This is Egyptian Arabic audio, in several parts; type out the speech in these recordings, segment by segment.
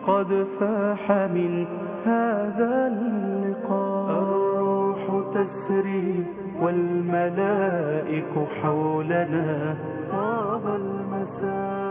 قد فاح من هذا اللقاء الروح تسري والملائك حولنا طاب المساء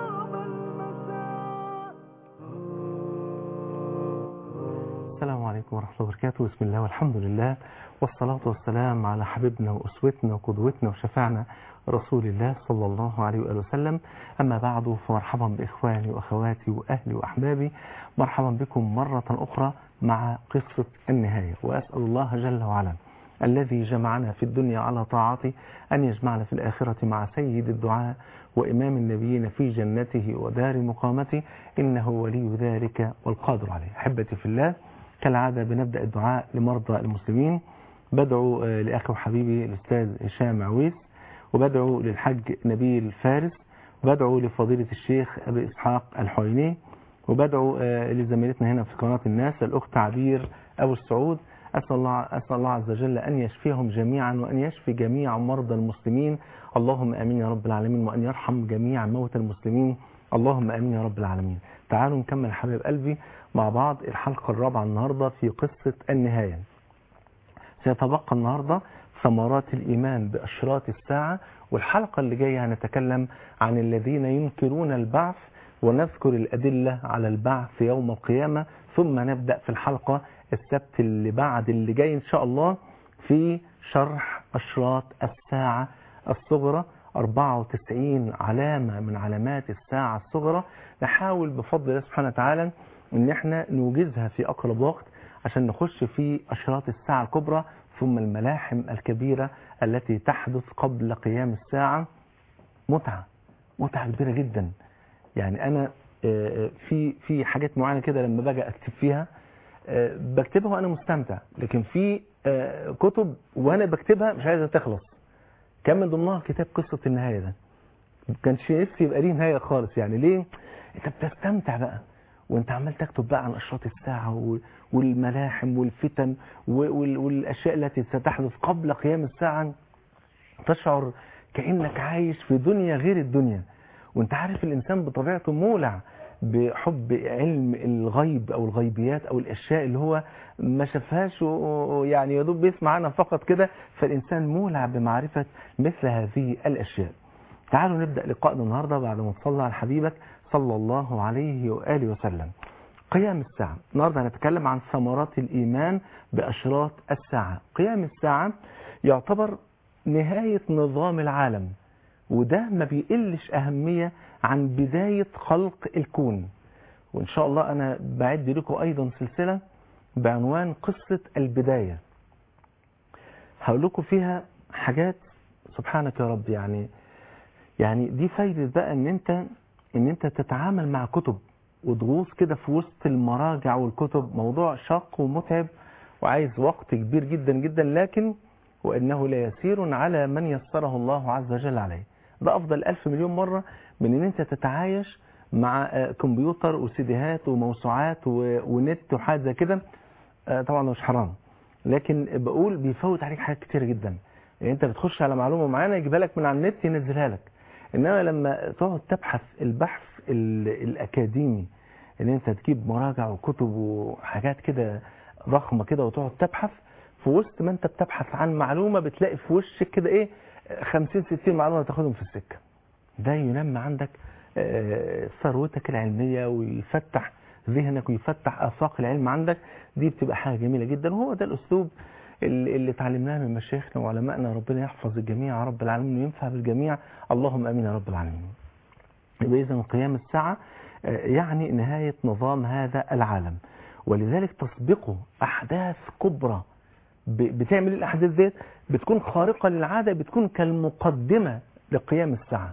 السلام عليكم ورحمة الله وبركاته بسم الله والحمد لله والصلاة والسلام على حبيبنا وأسوتنا وقدوتنا وشفعنا رسول الله صلى الله عليه وآله وسلم أما بعد فمرحبا بإخواني وأخواتي وأهلي وأحبابي مرحبا بكم مرة أخرى مع قصة النهاية وأسأل الله جل وعلا الذي جمعنا في الدنيا على طاعته أن يجمعنا في الآخرة مع سيد الدعاء وإمام النبيين في جنته ودار مقامته إنه ولي ذلك والقادر عليه أحبتي في الله كالعادة بنبدأ الدعاء لمرضى المسلمين بدعو آه، لأخي وحبيبي الأستاذ هشام عويس وبدعو للحج نبيل فارس وبدعو لفضيلة الشيخ أبي إسحاق الحويني وبدعو آه، لزميلتنا هنا في قناة الناس الأخت عبير أبو السعود أسأل الله, أسأل الله عز وجل أن يشفيهم جميعا وأن يشفي جميع مرضى المسلمين اللهم آمين يا رب العالمين وأن يرحم جميع موتى المسلمين اللهم آمين يا رب العالمين تعالوا نكمل حبيب قلبي مع بعض الحلقة الرابعة النهاردة في قصة النهاية سيتبقى النهاردة ثمرات الإيمان بأشراط الساعة والحلقة اللي جاية هنتكلم عن الذين ينكرون البعث ونذكر الأدلة على البعث يوم القيامة ثم نبدأ في الحلقة السبت اللي بعد اللي جاي إن شاء الله في شرح أشراط الساعة الصغرى 94 علامة من علامات الساعة الصغرى نحاول بفضل الله سبحانه وتعالى ان احنا نوجزها في اقرب وقت عشان نخش في اشراط الساعة الكبرى ثم الملاحم الكبيرة التي تحدث قبل قيام الساعة متعة متعة كبيرة جدا يعني انا آه، في في حاجات معينة كده لما باجي اكتب فيها آه، بكتبها وانا مستمتع لكن في آه، كتب وانا بكتبها مش عايزة تخلص كان من ضمنها كتاب قصة النهاية ده ما كانش نفسي يبقى ليه نهاية خالص يعني ليه انت بتستمتع بقى وانت عمال تكتب بقى عن اشراط الساعة وال- والملاحم والفتن و- وال- والاشياء التي ستحدث قبل قيام الساعة تشعر كأنك عايش في دنيا غير الدنيا وانت عارف الانسان بطبيعته مولع بحب علم الغيب او الغيبيات او الاشياء اللي هو ما شافهاش و- يعني يا دوب بيسمع عنها فقط كده فالانسان مولع بمعرفة مثل هذه الاشياء تعالوا نبدأ لقائنا النهاردة بعد ما تصلى على حبيبك صلى الله عليه وآله وسلم قيام الساعة النهاردة هنتكلم عن ثمرات الإيمان بأشراط الساعة قيام الساعة يعتبر نهاية نظام العالم وده ما بيقلش أهمية عن بداية خلق الكون وإن شاء الله أنا بعد لكم أيضا سلسلة بعنوان قصة البداية هقول لكم فيها حاجات سبحانك يا رب يعني يعني دي فايدة بقى ان انت ان انت تتعامل مع كتب وتغوص كده في وسط المراجع والكتب موضوع شاق ومتعب وعايز وقت كبير جدا جدا لكن وانه ليسير على من يسره الله عز وجل عليه ده افضل الف مليون مرة من ان انت تتعايش مع آه، كمبيوتر وسيديهات وموسوعات و- ونت وحاجات زي كده آه، طبعا مش حرام لكن بقول بيفوت عليك حاجات كتير جدا يعني انت بتخش على معلومة معينة يجيبها لك من على النت ينزلها لك انما لما تقعد تبحث البحث ال- الاكاديمي ان انت تجيب مراجع وكتب وحاجات كده ضخمة كده وتقعد تبحث في وسط ما انت بتبحث عن معلومة بتلاقي في وشك كده ايه 50 60 معلومة تاخدهم في السكة ده ينمي عندك آه، ثروتك العلمية ويفتح ذهنك ويفتح آفاق العلم عندك دي بتبقى حاجة جميلة جدا وهو ده الأسلوب اللي, اللي اتعلمناه من مشايخنا وعلمائنا ربنا يحفظ الجميع يا رب العالمين وينفع بالجميع اللهم امين يا رب العالمين يبقى اذا قيام الساعة آه، يعني نهاية نظام هذا العالم ولذلك تسبقه أحداث كبرى ب- بتعمل الأحداث ديت بتكون خارقة للعادة بتكون كالمقدمة لقيام الساعة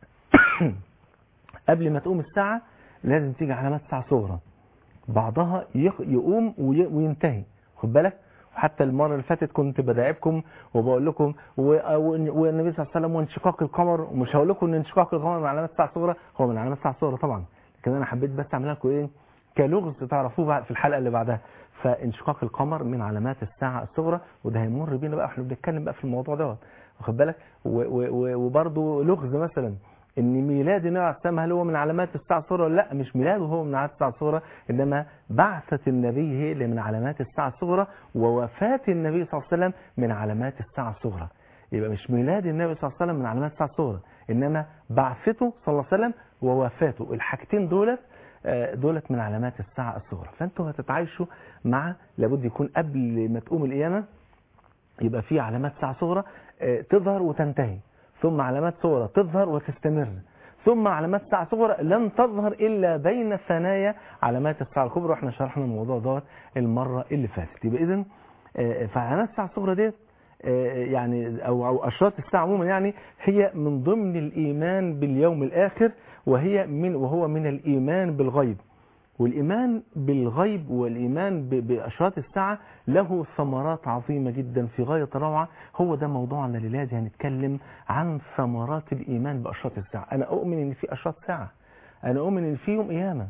قبل ما تقوم الساعة لازم تيجي علامات ساعة صغرى بعضها يخ- يقوم وي- وينتهي خد بالك وحتى المرة اللي فاتت كنت بداعبكم وبقول لكم و- و- والنبي صلى الله عليه وسلم وانشقاق القمر ومش هقول لكم ان انشقاق القمر من علامات الساعة الصغرى هو من علامات الساعة الصغرى طبعا لكن انا حبيت بس اعمل لكم ايه كلغز تعرفوه بقى في الحلقة اللي بعدها فانشقاق القمر من علامات الساعة الصغرى وده هيمر بينا بقى احنا بنتكلم بقى في الموضوع دوت واخد بالك و- و- و- وبرضه لغز مثلا ان ميلاد النبي عليه السلام هل هو من علامات الساعه الصغرى ولا لا مش ميلاده هو من علامات الساعه الصغرى انما بعثه النبي هي اللي من علامات الساعه الصغرى ووفاه النبي صلى الله عليه وسلم من علامات الساعه الصغرى يبقى مش ميلاد النبي صلى الله عليه وسلم من علامات الساعه الصغرى انما بعثته صلى الله عليه وسلم ووفاته الحاجتين دولت آه، دولت من علامات الساعه الصغرى فانتوا هتتعايشوا مع لابد يكون قبل ما تقوم القيامه يبقى في علامات ساعة صغرى آه، تظهر وتنتهي ثم علامات صغرى تظهر وتستمر ثم علامات ساعة صغرى لن تظهر إلا بين ثنايا علامات الساعة الكبرى واحنا شرحنا الموضوع دوت المرة اللي فاتت يبقى إذن آه، فعلامات الساعة الصغرى ديت آه، يعني أو أو أشراط الساعة عموما يعني هي من ضمن الإيمان باليوم الآخر وهي من وهو من الإيمان بالغيب والإيمان بالغيب والإيمان ب- بأشراط الساعة له ثمرات عظيمة جدا في غاية الروعة هو ده موضوعنا الليلة دي هنتكلم عن ثمرات الإيمان بأشراط الساعة أنا أؤمن إن في أشراط ساعة أنا أؤمن إن في يوم قيامة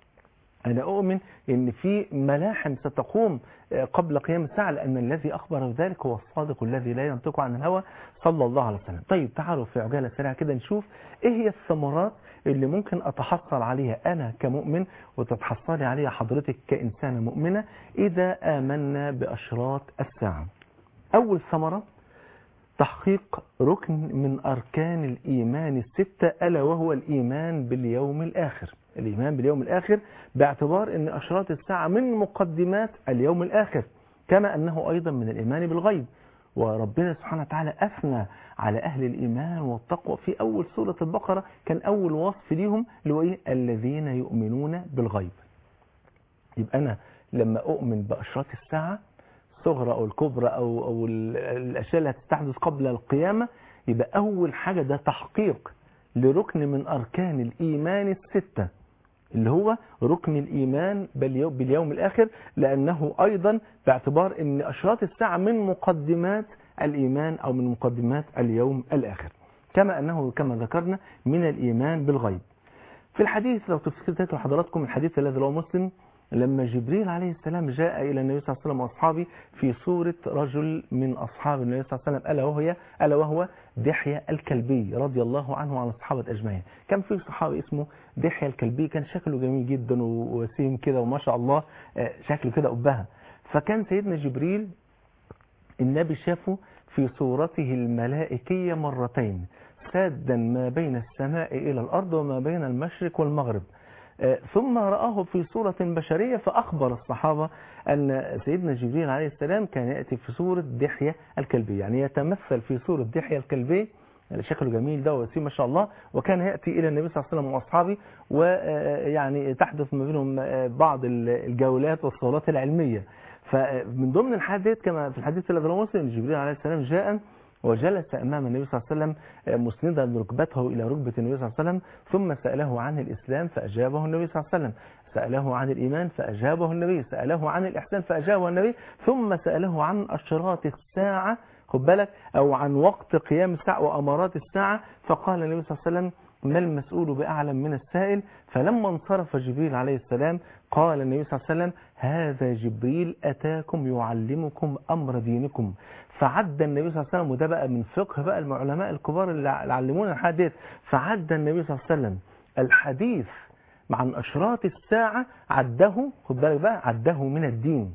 أنا أؤمن إن في ملاحم ستقوم آه، قبل قيام الساعة لأن الذي أخبر بذلك هو الصادق الذي لا ينطق عن الهوى صلى الله عليه وسلم طيب تعالوا في عجالة سريعة كده نشوف إيه هي الثمرات اللي ممكن أتحصل عليها أنا كمؤمن وتتحصلي عليها حضرتك كإنسانة مؤمنة إذا آمنا بأشراط الساعة أول ثمرة تحقيق ركن من أركان الإيمان الستة ألا وهو الإيمان باليوم الآخر الإيمان باليوم الآخر باعتبار أن أشراط الساعة من مقدمات اليوم الآخر كما أنه أيضا من الإيمان بالغيب وربنا سبحانه وتعالى أثنى على أهل الإيمان والتقوى في أول سورة البقرة كان أول وصف ليهم اللي هو إيه؟ الذين يؤمنون بالغيب يبقى أنا لما أؤمن بأشراط الساعة الصغرى أو الكبرى أو, أو ال- الأشياء اللي هتستحدث قبل القيامة يبقى أول حاجة ده تحقيق لركن من أركان الإيمان الستة اللي هو ركن الإيمان باليو- باليوم الآخر لأنه أيضا باعتبار أن أشراط الساعة من مقدمات الإيمان أو من مقدمات اليوم الآخر كما أنه كما ذكرنا من الإيمان بالغيب في الحديث لو تفتكروا حضراتكم الحديث الذي رواه مسلم لما جبريل عليه السلام جاء إلى النبي صلى الله عليه وسلم وأصحابه في صورة رجل من أصحاب النبي صلى الله عليه وسلم ألا وهو ألا وهو دحية الكلبي رضي الله عنه وعن الصحابة أجمعين كان في صحابي اسمه دحية الكلبي كان شكله جميل جدا ووسيم كده وما شاء الله آه، شكله كده أبهة فكان سيدنا جبريل النبي شافه في صورته الملائكية مرتين سادا ما بين السماء إلى الأرض وما بين المشرق والمغرب آه، ثم رآه في صورة بشرية فأخبر الصحابة أن سيدنا جبريل عليه السلام كان يأتي في صورة دحية الكلبي يعني يتمثل في صورة دحية الكلبي يعني شكله جميل ده وسيم ما شاء الله وكان يأتي إلى النبي صلى الله عليه وسلم وأصحابه ويعني تحدث ما بينهم آه، بعض الجولات والصولات العلمية فمن ضمن الحديث كما في الحديث الذي رواه مسلم جبريل عليه السلام جاء وجلس أمام النبي صلى الله عليه وسلم مسندا ركبته إلى ركبة النبي صلى الله عليه وسلم ثم سأله عن الإسلام فأجابه النبي صلى الله عليه وسلم سأله عن الإيمان فأجابه النبي سأله عن الإحسان فأجابه النبي ثم سأله عن أشراط الساعة خد بالك أو عن وقت قيام الساعة وأمارات الساعة فقال النبي صلى الله عليه وسلم ما المسؤول بأعلم من السائل فلما انصرف جبريل عليه السلام قال النبي صلى الله عليه وسلم هذا جبريل أتاكم يعلمكم أمر دينكم فعد النبي صلى الله عليه وسلم وده بقى من فقه بقى العلماء الكبار اللي علمونا الحديث فعد النبي صلى الله عليه وسلم الحديث عن أشراط الساعة عده خد بالك بقى عده من الدين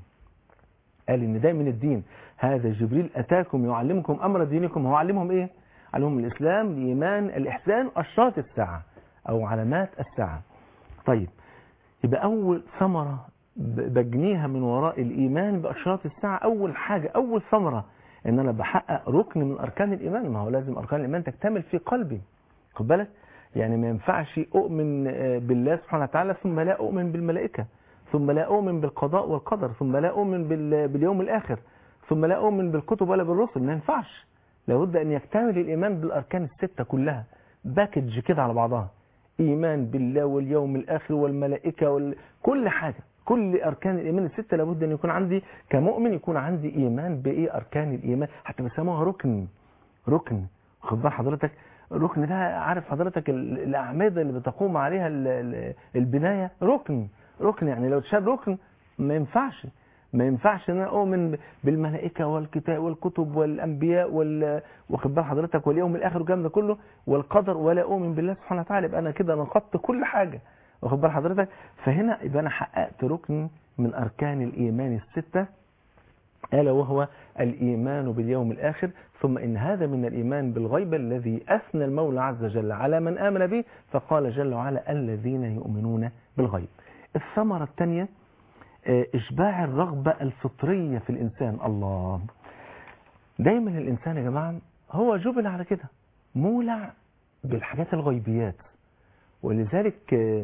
قال إن ده من الدين هذا جبريل أتاكم يعلمكم أمر دينكم هو علمهم إيه علمهم الإسلام الإيمان الإحسان أشراط الساعة أو علامات الساعة طيب يبقى أول ثمرة بجنيها من وراء الإيمان بأشراط الساعة أول حاجة أول ثمرة إن أنا بحقق ركن من أركان الإيمان ما هو لازم أركان الإيمان تكتمل في قلبي خد بالك يعني ما ينفعش أؤمن بالله سبحانه وتعالى ثم لا أؤمن بالملائكة ثم لا أؤمن بالقضاء والقدر ثم لا أؤمن باليوم الآخر ثم لا أؤمن بالكتب ولا بالرسل ما ينفعش لابد أن يكتمل الإيمان بالأركان الستة كلها باكج كده على بعضها إيمان بالله واليوم الآخر والملائكة وال... كل حاجة كل أركان الإيمان الستة لابد أن يكون عندي كمؤمن يكون عندي إيمان بإيه أركان الإيمان حتى بيسموها ركن ركن خد بال حضرتك الركن ده عارف حضرتك الأعمدة اللي بتقوم عليها البناية ركن ركن يعني لو تشاب ركن ما ينفعش ما ينفعش ان انا اؤمن بالملائكه والكتاب والكتب والانبياء وال واخد بال حضرتك واليوم الاخر والكلام ده كله والقدر ولا اؤمن بالله سبحانه وتعالى يبقى انا كده نقضت كل حاجه واخد بال حضرتك فهنا يبقى انا حققت ركن من اركان الايمان السته الا وهو الايمان باليوم الاخر ثم ان هذا من الايمان بالغيب الذي اثنى المولى عز وجل على من امن به فقال جل وعلا الذين يؤمنون بالغيب الثمره الثانيه إشباع الرغبة الفطرية في الإنسان الله دايما الإنسان يا جماعة هو جبل على كده مولع بالحاجات الغيبيات ولذلك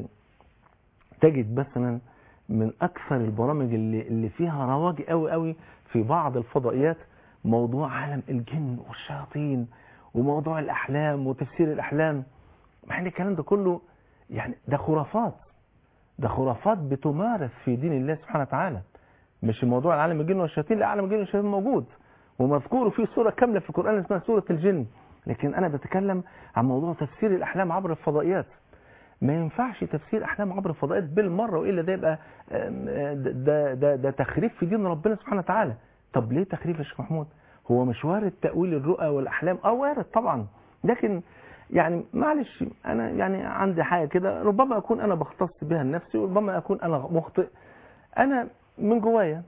تجد مثلا من أكثر البرامج اللي, اللي فيها رواج قوي قوي في بعض الفضائيات موضوع عالم الجن والشياطين وموضوع الأحلام وتفسير الأحلام مع ان الكلام ده كله يعني ده خرافات ده خرافات بتمارس في دين الله سبحانه وتعالى مش موضوع العالم الجن والشياطين لا عالم الجن والشياطين موجود ومذكور في سورة كاملة في القرآن اسمها سورة الجن لكن أنا بتكلم عن موضوع تفسير الأحلام عبر الفضائيات ما ينفعش تفسير أحلام عبر الفضائيات بالمرة وإلا ده يبقى ده, ده, ده تخريف في دين ربنا سبحانه وتعالى طب ليه تخريف يا شيخ محمود هو مش وارد تأويل الرؤى والأحلام اه وارد طبعا لكن يعني معلش انا يعني عندي حاجه كده ربما اكون انا بختص بها لنفسي وربما اكون انا مخطئ انا من جوايا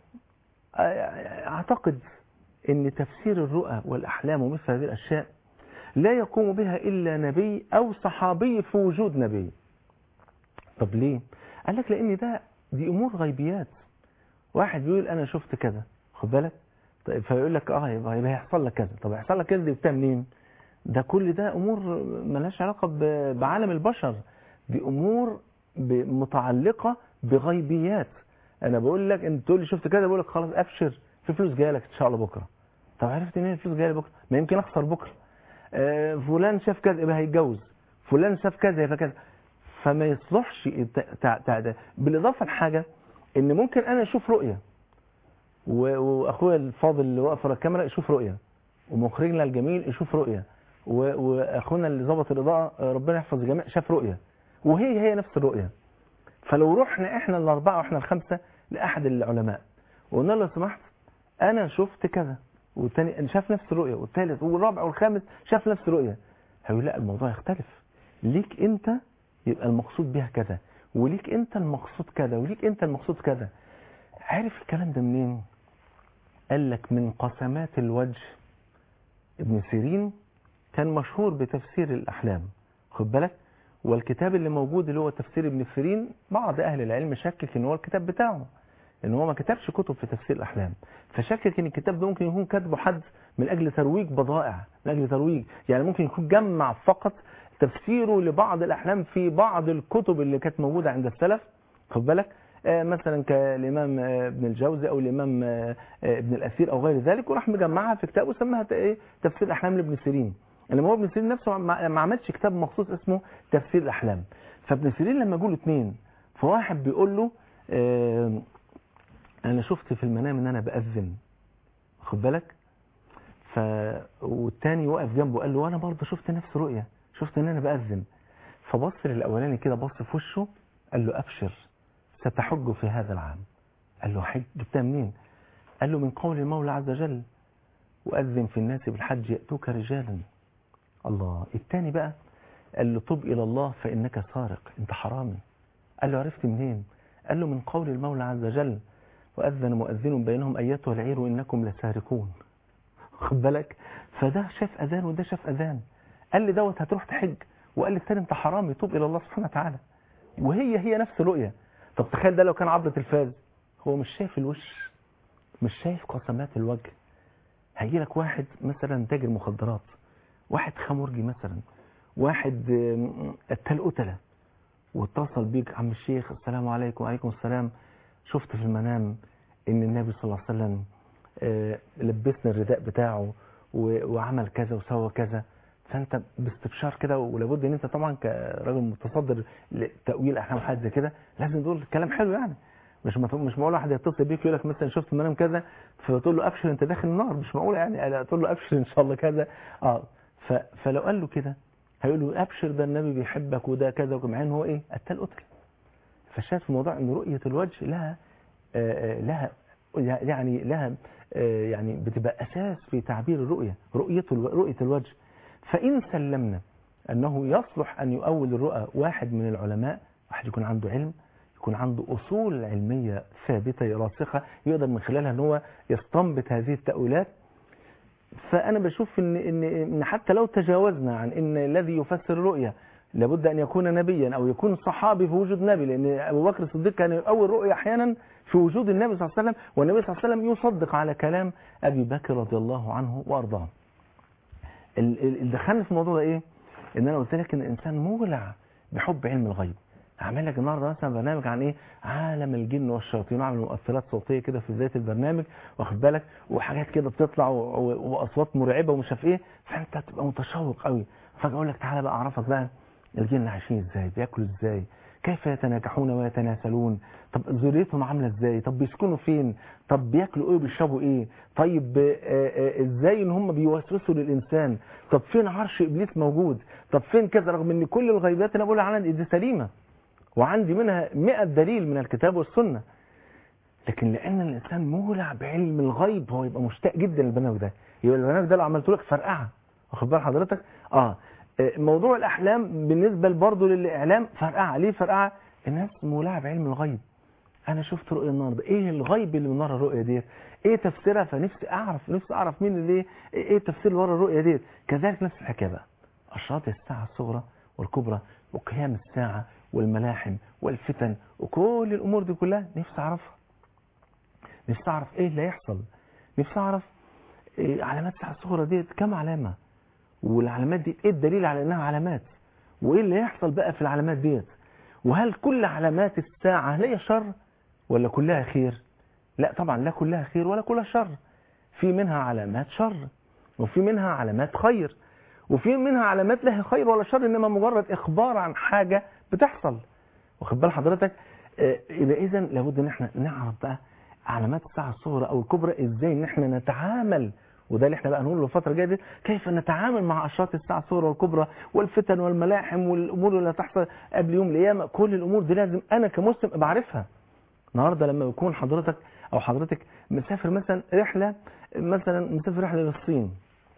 اعتقد ان تفسير الرؤى والاحلام ومثل هذه الاشياء لا يقوم بها الا نبي او صحابي في وجود نبي طب ليه قال لك لان ده دي امور غيبيات واحد بيقول انا شفت كذا خد بالك طيب فيقول لك اه يبقى هيحصل لك كذا طب هيحصل لك كذا دي بتاع منين ده كل ده امور ملهاش علاقه بعالم البشر دي امور متعلقه بغيبيات انا بقول لك انت تقول لي شفت كده بقول لك خلاص ابشر في فلوس جايه لك ان شاء الله بكره طب عرفت منين الفلوس جايه لي بكره ما يمكن اخسر بكره آه فلان شاف كذا يبقى هيتجوز فلان شاف كذا يبقى كذا فما يصلحش بالاضافه لحاجه ان ممكن انا اشوف رؤيه واخويا الفاضل اللي واقف ورا الكاميرا يشوف رؤيه ومخرجنا الجميل يشوف رؤيه واخونا اللي ظبط الاضاءه ربنا يحفظ الجميع شاف رؤيه وهي هي نفس الرؤيه فلو رحنا احنا الاربعه واحنا الخمسه لاحد العلماء وقلنا له لو سمحت انا شفت كذا والثاني شاف نفس الرؤيه والثالث والرابع والخامس شاف نفس الرؤيه هيقول لا الموضوع يختلف ليك انت يبقى المقصود بها كذا وليك انت المقصود كذا وليك انت المقصود كذا عارف الكلام ده منين قال لك من قسمات الوجه ابن سيرين كان مشهور بتفسير الأحلام خد بالك والكتاب اللي موجود اللي هو تفسير ابن سيرين بعض أهل العلم شكك ان هو الكتاب بتاعه ان هو ما كتبش كتب في تفسير الأحلام فشكك ان الكتاب ده ممكن يكون كاتبه حد من أجل ترويج بضائع من أجل ترويج يعني ممكن يكون جمع فقط تفسيره لبعض الأحلام في بعض الكتب اللي كانت موجودة عند السلف خد بالك مثلا كالإمام ابن الجوزي أو الإمام ابن الأثير أو غير ذلك وراح مجمعها في كتاب وسماها تفسير الأحلام لابن سيرين انما هو ابن سيرين نفسه ما عملش كتاب مخصوص اسمه تفسير الاحلام فابن سيرين لما جوله اثنين فواحد بيقول له اه انا شفت في المنام ان انا باذن خد بالك ف والتاني وقف جنبه قال له وانا برضه شفت نفس رؤيه شفت ان انا باذن فبص للاولاني كده بص في وشه قال له ابشر ستحج في هذا العام قال له حج جبتها منين قال له من قول المولى عز وجل وأذن في الناس بالحج يأتوك رجالا الله الثاني بقى قال له طب إلى الله فإنك سارق انت حرامي قال له عرفت منين قال له من قول المولى عز وجل وأذن مؤذن بينهم أيتها العير إنكم لسارقون خد بالك فده شاف أذان وده شاف أذان قال لي دوت هتروح تحج وقال لي الثاني انت حرامي توب إلى الله سبحانه وتعالى وهي هي نفس الرؤية طب تخيل ده لو كان عبر تلفاز هو مش شايف الوش مش شايف قسمات الوجه هيجي لك واحد مثلا تاجر مخدرات واحد خمرجي مثلا واحد قتال قتله واتصل بيك عم الشيخ السلام عليكم وعليكم السلام شفت في المنام ان النبي صلى الله عليه وسلم لبسنا الرداء بتاعه وعمل كذا وسوى كذا فانت باستبشار كده ولابد ان انت طبعا كراجل متصدر لتاويل احلام حاجه زي كده لازم تقول كلام حلو يعني مش مش معقول واحد يتصل بيك يقول لك مثلا شفت منام كذا فتقول له ابشر انت داخل النار مش معقول يعني تقول له ابشر ان شاء الله كذا اه ف فلو قال له كده هيقول له ابشر ده النبي بيحبك وده كذا ومع ان هو ايه قتال قتل فشاف في موضوع ان رؤيه الوجه لها آه لها يعني لها آه، يعني بتبقى أساس في تعبير الرؤية رؤية الو- رؤية الوجه فإن سلمنا أنه يصلح أن يؤول الرؤى واحد من العلماء واحد يكون عنده علم يكون عنده أصول علمية ثابتة راسخة يقدر من خلالها أن هو يستنبط هذه التأويلات فأنا بشوف إن, إن, إن حتى لو تجاوزنا عن إن الذي يفسر الرؤيا لابد أن يكون نبيا أو يكون صحابي في وجود نبي لأن أبو بكر الصديق كان يؤول رؤيا أحيانا في وجود النبي صلى الله عليه وسلم والنبي صلى الله عليه وسلم يصدق على كلام أبي بكر رضي الله عنه وأرضاه ال- ال- اللي دخلني في الموضوع ده إيه إن أنا قلت لك إن الإنسان مولع بحب علم الغيب هعمل لك النهارده مثلا برنامج عن ايه عالم الجن والشياطين واعمل مؤثرات صوتيه كده في بدايه البرنامج واخد بالك وحاجات كده بتطلع و- و- واصوات مرعبه ومش عارف ايه فانت تبقى متشوق قوي فجاه اقول لك تعالى بقى اعرفك بقى الجن عايشين ازاي بياكلوا ازاي كيف يتناكحون ويتناسلون طب ذريتهم عامله ازاي طب بيسكنوا فين طب بياكلوا ايه وبيشربوا ايه طيب آه، آه، ازاي ان هم بيوسوسوا للانسان طب فين عرش ابليس موجود طب فين كذا رغم ان كل الغيبات اللي انا بقولها عنها دي سليمه وعندي منها 100 دليل من الكتاب والسنة لكن لأن الإنسان مولع بعلم الغيب هو يبقى مشتاق جدا للبرنامج ده يبقى البرنامج ده لو عملته لك فرقعة واخد بال حضرتك اه آه، موضوع الأحلام بالنسبة برضه للإعلام فرقعة ليه فرقعة الناس مولعة بعلم الغيب أنا شفت رؤية النهاردة إيه الغيب اللي من ورا الرؤية ديت إيه تفسيرها فنفسي أعرف نفسي أعرف مين اللي إيه التفسير اللي ورا الرؤية ديت كذلك نفس الحكاية بقى أشراط الساعة الصغرى والكبرى وقيام الساعة والملاحم والفتن وكل الأمور دي كلها نفسي أعرفها نفسي أعرف إيه اللي هيحصل نفسي أعرف إيه علامات الساعة الصغرى ديت كم علامة والعلامات دي إيه الدليل على إنها علامات وإيه اللي هيحصل بقى في العلامات ديت وهل كل علامات الساعة هل هي شر ولا كلها خير لا طبعا لا كلها خير ولا كلها شر في منها علامات شر وفي منها علامات خير وفي منها علامات لا هي خير ولا شر انما مجرد اخبار عن حاجه بتحصل واخد بال حضرتك آه، يبقى اذا لابد ان احنا نعرف بقى علامات الساعه الصغرى او الكبرى ازاي ان احنا نتعامل وده اللي احنا بقى نقوله الفتره الجايه دي كيف نتعامل مع اشراط الساعه الصغرى والكبرى والفتن والملاحم والامور اللي هتحصل قبل يوم القيامه كل الامور دي لازم انا كمسلم ابقى عارفها النهارده لما يكون حضرتك او حضرتك مسافر مثلا رحله مثلا مسافر رحله للصين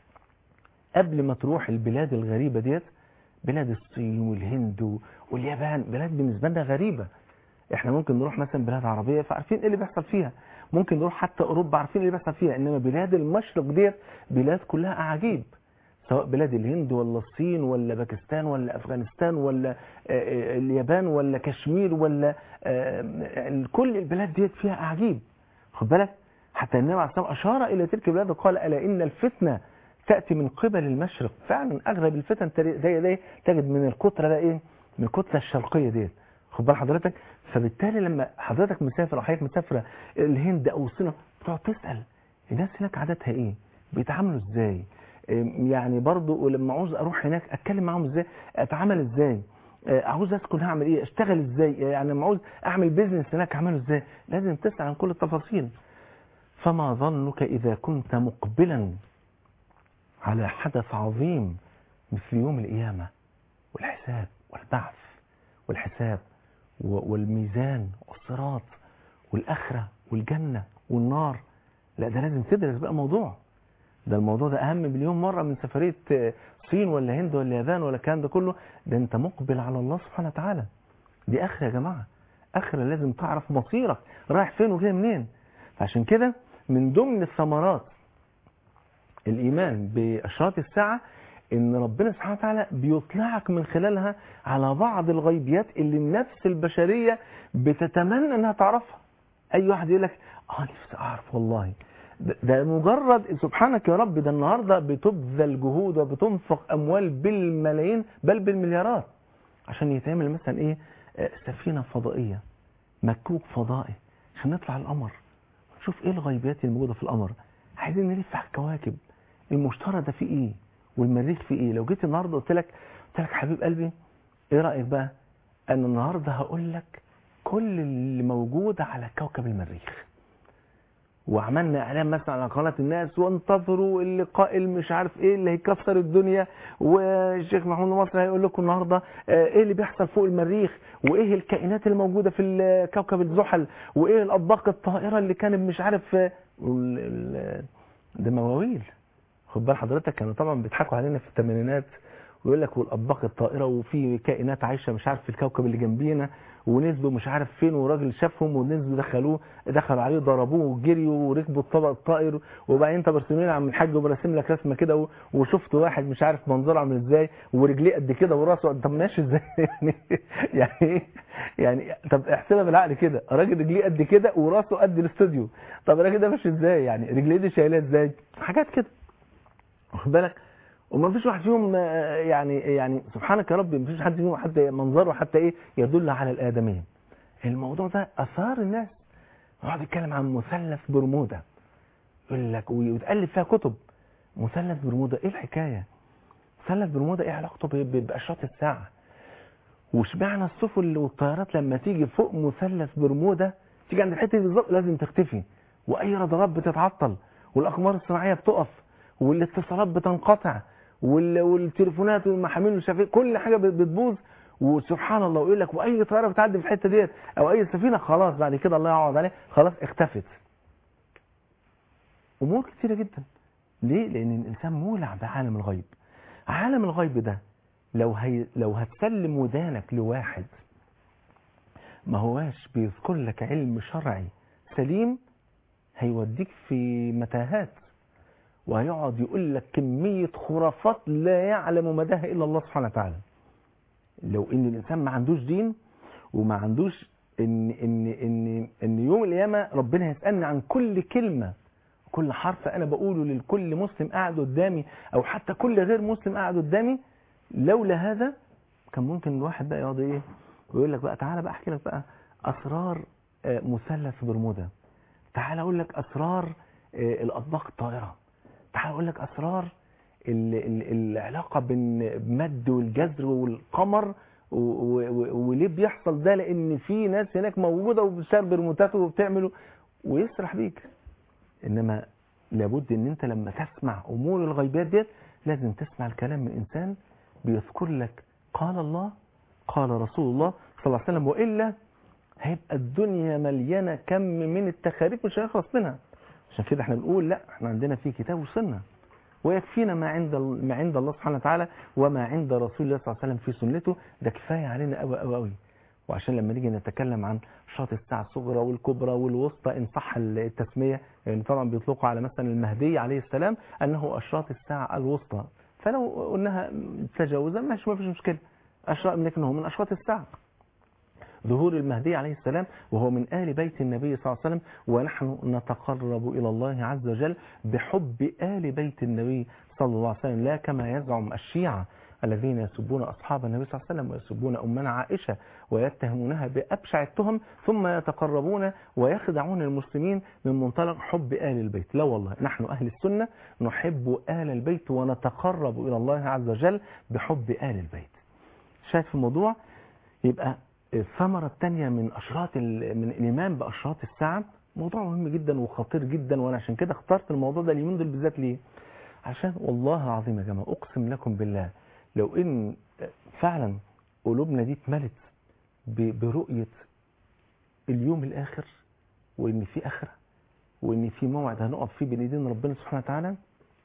قبل ما تروح البلاد الغريبة ديت بلاد الصين والهند واليابان بلاد بالنسبة لنا غريبة احنا ممكن نروح مثلا بلاد عربية فعارفين ايه اللي بيحصل فيها ممكن نروح حتى اوروبا عارفين ايه اللي بيحصل فيها انما بلاد المشرق ديت بلاد كلها اعاجيب سواء بلاد الهند ولا الصين ولا باكستان ولا افغانستان ولا آه، آه، اليابان ولا كشمير ولا آه، كل البلاد ديت فيها اعاجيب خد بالك حتى النبي عليه الصلاه والسلام اشار الى تلك البلاد وقال الا ان الفتنه تأتي من قبل المشرق فعلا أغلب الفتن تري- زي ده تجد من الكتلة ده إيه من الكتلة الشرقية ديت خد بال حضرتك فبالتالي لما حضرتك مسافر أو حضرتك مسافرة الهند أو الصين بتقعد تسأل الناس هناك عاداتها إيه بيتعاملوا إزاي إيه، يعني برضو ولما عاوز أروح هناك أتكلم معاهم إزاي أتعامل إزاي آه، عاوز اسكن هعمل ايه اشتغل ازاي يعني لما عاوز اعمل بيزنس هناك اعمله ازاي لازم تسال عن كل التفاصيل فما ظنك اذا كنت مقبلا على حدث عظيم مثل يوم القيامة والحساب والبعث والحساب و- والميزان والصراط والآخرة والجنة والنار لا ده لازم تدرس بقى موضوع ده الموضوع ده أهم مليون مرة من سفرية آه، صين ولا هند ولا يابان ولا الكلام ده كله ده أنت مقبل على الله سبحانه وتعالى دي آخرة يا جماعة آخرة لازم تعرف مصيرك رايح فين وجاي منين فعشان كده من ضمن الثمرات الإيمان بأشراط الساعة إن ربنا سبحانه وتعالى بيطلعك من خلالها على بعض الغيبيات اللي النفس البشرية بتتمنى إنها تعرفها أي واحد يقول لك آه نفسي أعرف والله ده- ده مجرد سبحانك يا رب ده النهاردة بتبذل جهود وبتنفق أموال بالملايين بل بالمليارات عشان يتعمل مثلا إيه آه، سفينة فضائية مكوك فضائي عشان نطلع القمر نشوف ايه الغيبيات الموجوده في القمر عايزين نلف على الكواكب المشتري ده فيه ايه والمريخ فيه ايه لو جيت النهارده قلت لك قلت لك حبيب قلبي ايه رايك بقى انا النهارده هقول لك كل اللي موجود على كوكب المريخ وعملنا اعلان مثلا على قناه الناس وانتظروا اللقاء اللي مش عارف ايه اللي هيكسر الدنيا والشيخ محمود مصر هيقول لكم النهارده آه، ايه اللي بيحصل فوق المريخ وايه الكائنات الموجوده في ال- كوكب الزحل وايه الاطباق الطائره اللي كانت مش عارف آه، وال- ال- ده مواويل خد بال حضرتك كانوا طبعا بيضحكوا علينا في الثمانينات ويقول لك والاطباق الطائره وفي كائنات عايشه مش عارف في الكوكب اللي جنبينا ونزلوا مش عارف فين وراجل شافهم ونزلوا دخلوه دخلوا عليه ضربوه وجريوا وركبوا الطبق الطائر وبعدين انت برسمين عم الحاج وبرسم لك رسمه كده و- وشفت واحد مش عارف منظره عامل ازاي ورجليه قد كده وراسه قد- طب ماشي ازاي يعني يعني ايه يعني طب احسبها بالعقل كده راجل رجليه قد كده وراسه قد الاستوديو طب الراجل ده ماشي ازاي يعني رجليه دي شايلاه ازاي حاجات كده واخد بالك وما فيش واحد فيهم آه، يعني يعني سبحانك يا رب ما فيش حد فيهم حتى منظره حتى ايه يدل على الادميه الموضوع ده اثار الناس يقعد يتكلم عن مثلث برمودا يقول لك ويتالف فيها كتب مثلث برمودا ايه الحكايه مثلث برمودا ايه علاقته ب- ب- باشراط الساعه واشمعنى السفن والطيارات لما تيجي فوق مثلث برمودا تيجي عند الحته دي بالظبط لازم تختفي واي رادارات بتتعطل والاقمار الصناعيه بتقف والاتصالات بتنقطع وال- والتليفونات والمحامل والشفيق كل حاجه بت- بتبوظ وسبحان الله ويقول لك واي طياره بتعدي في الحته ديت او اي سفينه خلاص بعد كده الله يعوض عليها خلاص اختفت امور كتيره جدا ليه لان الانسان مولع بعالم الغيب عالم الغيب ده لو هي لو هتسلم ودانك لواحد ما هواش بيذكر لك علم شرعي سليم هيوديك في متاهات وهيقعد يقول لك كمية خرافات لا يعلم مداها إلا الله سبحانه وتعالى لو إن الإنسان ما عندوش دين وما عندوش إن إن إن إن يوم القيامة ربنا هيسألني عن كل كلمة كل حرف أنا بقوله لكل مسلم قاعد قدامي أو حتى كل غير مسلم قاعد قدامي لولا هذا كان ممكن الواحد بقى يقعد إيه ويقول لك بقى تعالى بقى أحكي لك بقى أسرار آه، مثلث برمودا تعالى أقول لك أسرار آه، الأطباق الطائرة تعال اقول لك اسرار ال ال العلاقه بين المد والجزر والقمر و- و- و- وليه بيحصل ده لان في ناس هناك موجوده وبتشتغل بريموتات وبتعمل ويسرح بيك انما لابد ان انت لما تسمع امور الغيبات ديت لازم تسمع الكلام من انسان بيذكر لك قال الله قال رسول الله صلى الله عليه وسلم والا هيبقى الدنيا مليانه كم من التخاريف مش هيخلص منها عشان كده احنا بنقول لا احنا عندنا في كتاب وسنه ويكفينا ما عند ال- ما عند الله سبحانه وتعالى وما عند رسول الله صلى الله عليه وسلم في سنته ده كفايه علينا قوي قوي قوي وعشان لما نيجي نتكلم عن شاط الساعه الصغرى والكبرى والوسطى ان صح التسميه يعني طبعا بيطلقوا على مثلا المهدي عليه السلام انه اشراط الساعه الوسطى فلو قلناها تجاوزا ماشي ما فيش مشكله اشراط لكن هو من اشراط الساعه ظهور المهدي عليه السلام وهو من آل بيت النبي صلى الله عليه وسلم ونحن نتقرب إلى الله عز وجل بحب آل بيت النبي صلى الله عليه وسلم لا كما يزعم الشيعة الذين يسبون أصحاب النبي صلى الله عليه وسلم ويسبون أمنا عائشة ويتهمونها بأبشع التهم ثم يتقربون ويخدعون المسلمين من منطلق حب آل البيت لا والله نحن أهل السنة نحب آل البيت ونتقرب إلى الله عز وجل بحب آل البيت شاهد في الموضوع يبقى الثمرة الثانية من أشراط ال- من الإيمان بأشراط الساعة موضوع مهم جدا وخطير جدا وأنا عشان كده اخترت الموضوع ده اليومين دول بالذات ليه؟ عشان والله العظيم يا جماعة أقسم لكم بالله لو إن فعلا قلوبنا دي اتملت ب- برؤية اليوم الآخر وإن في آخرة وإن في موعد هنقف فيه بين إيدين ربنا سبحانه وتعالى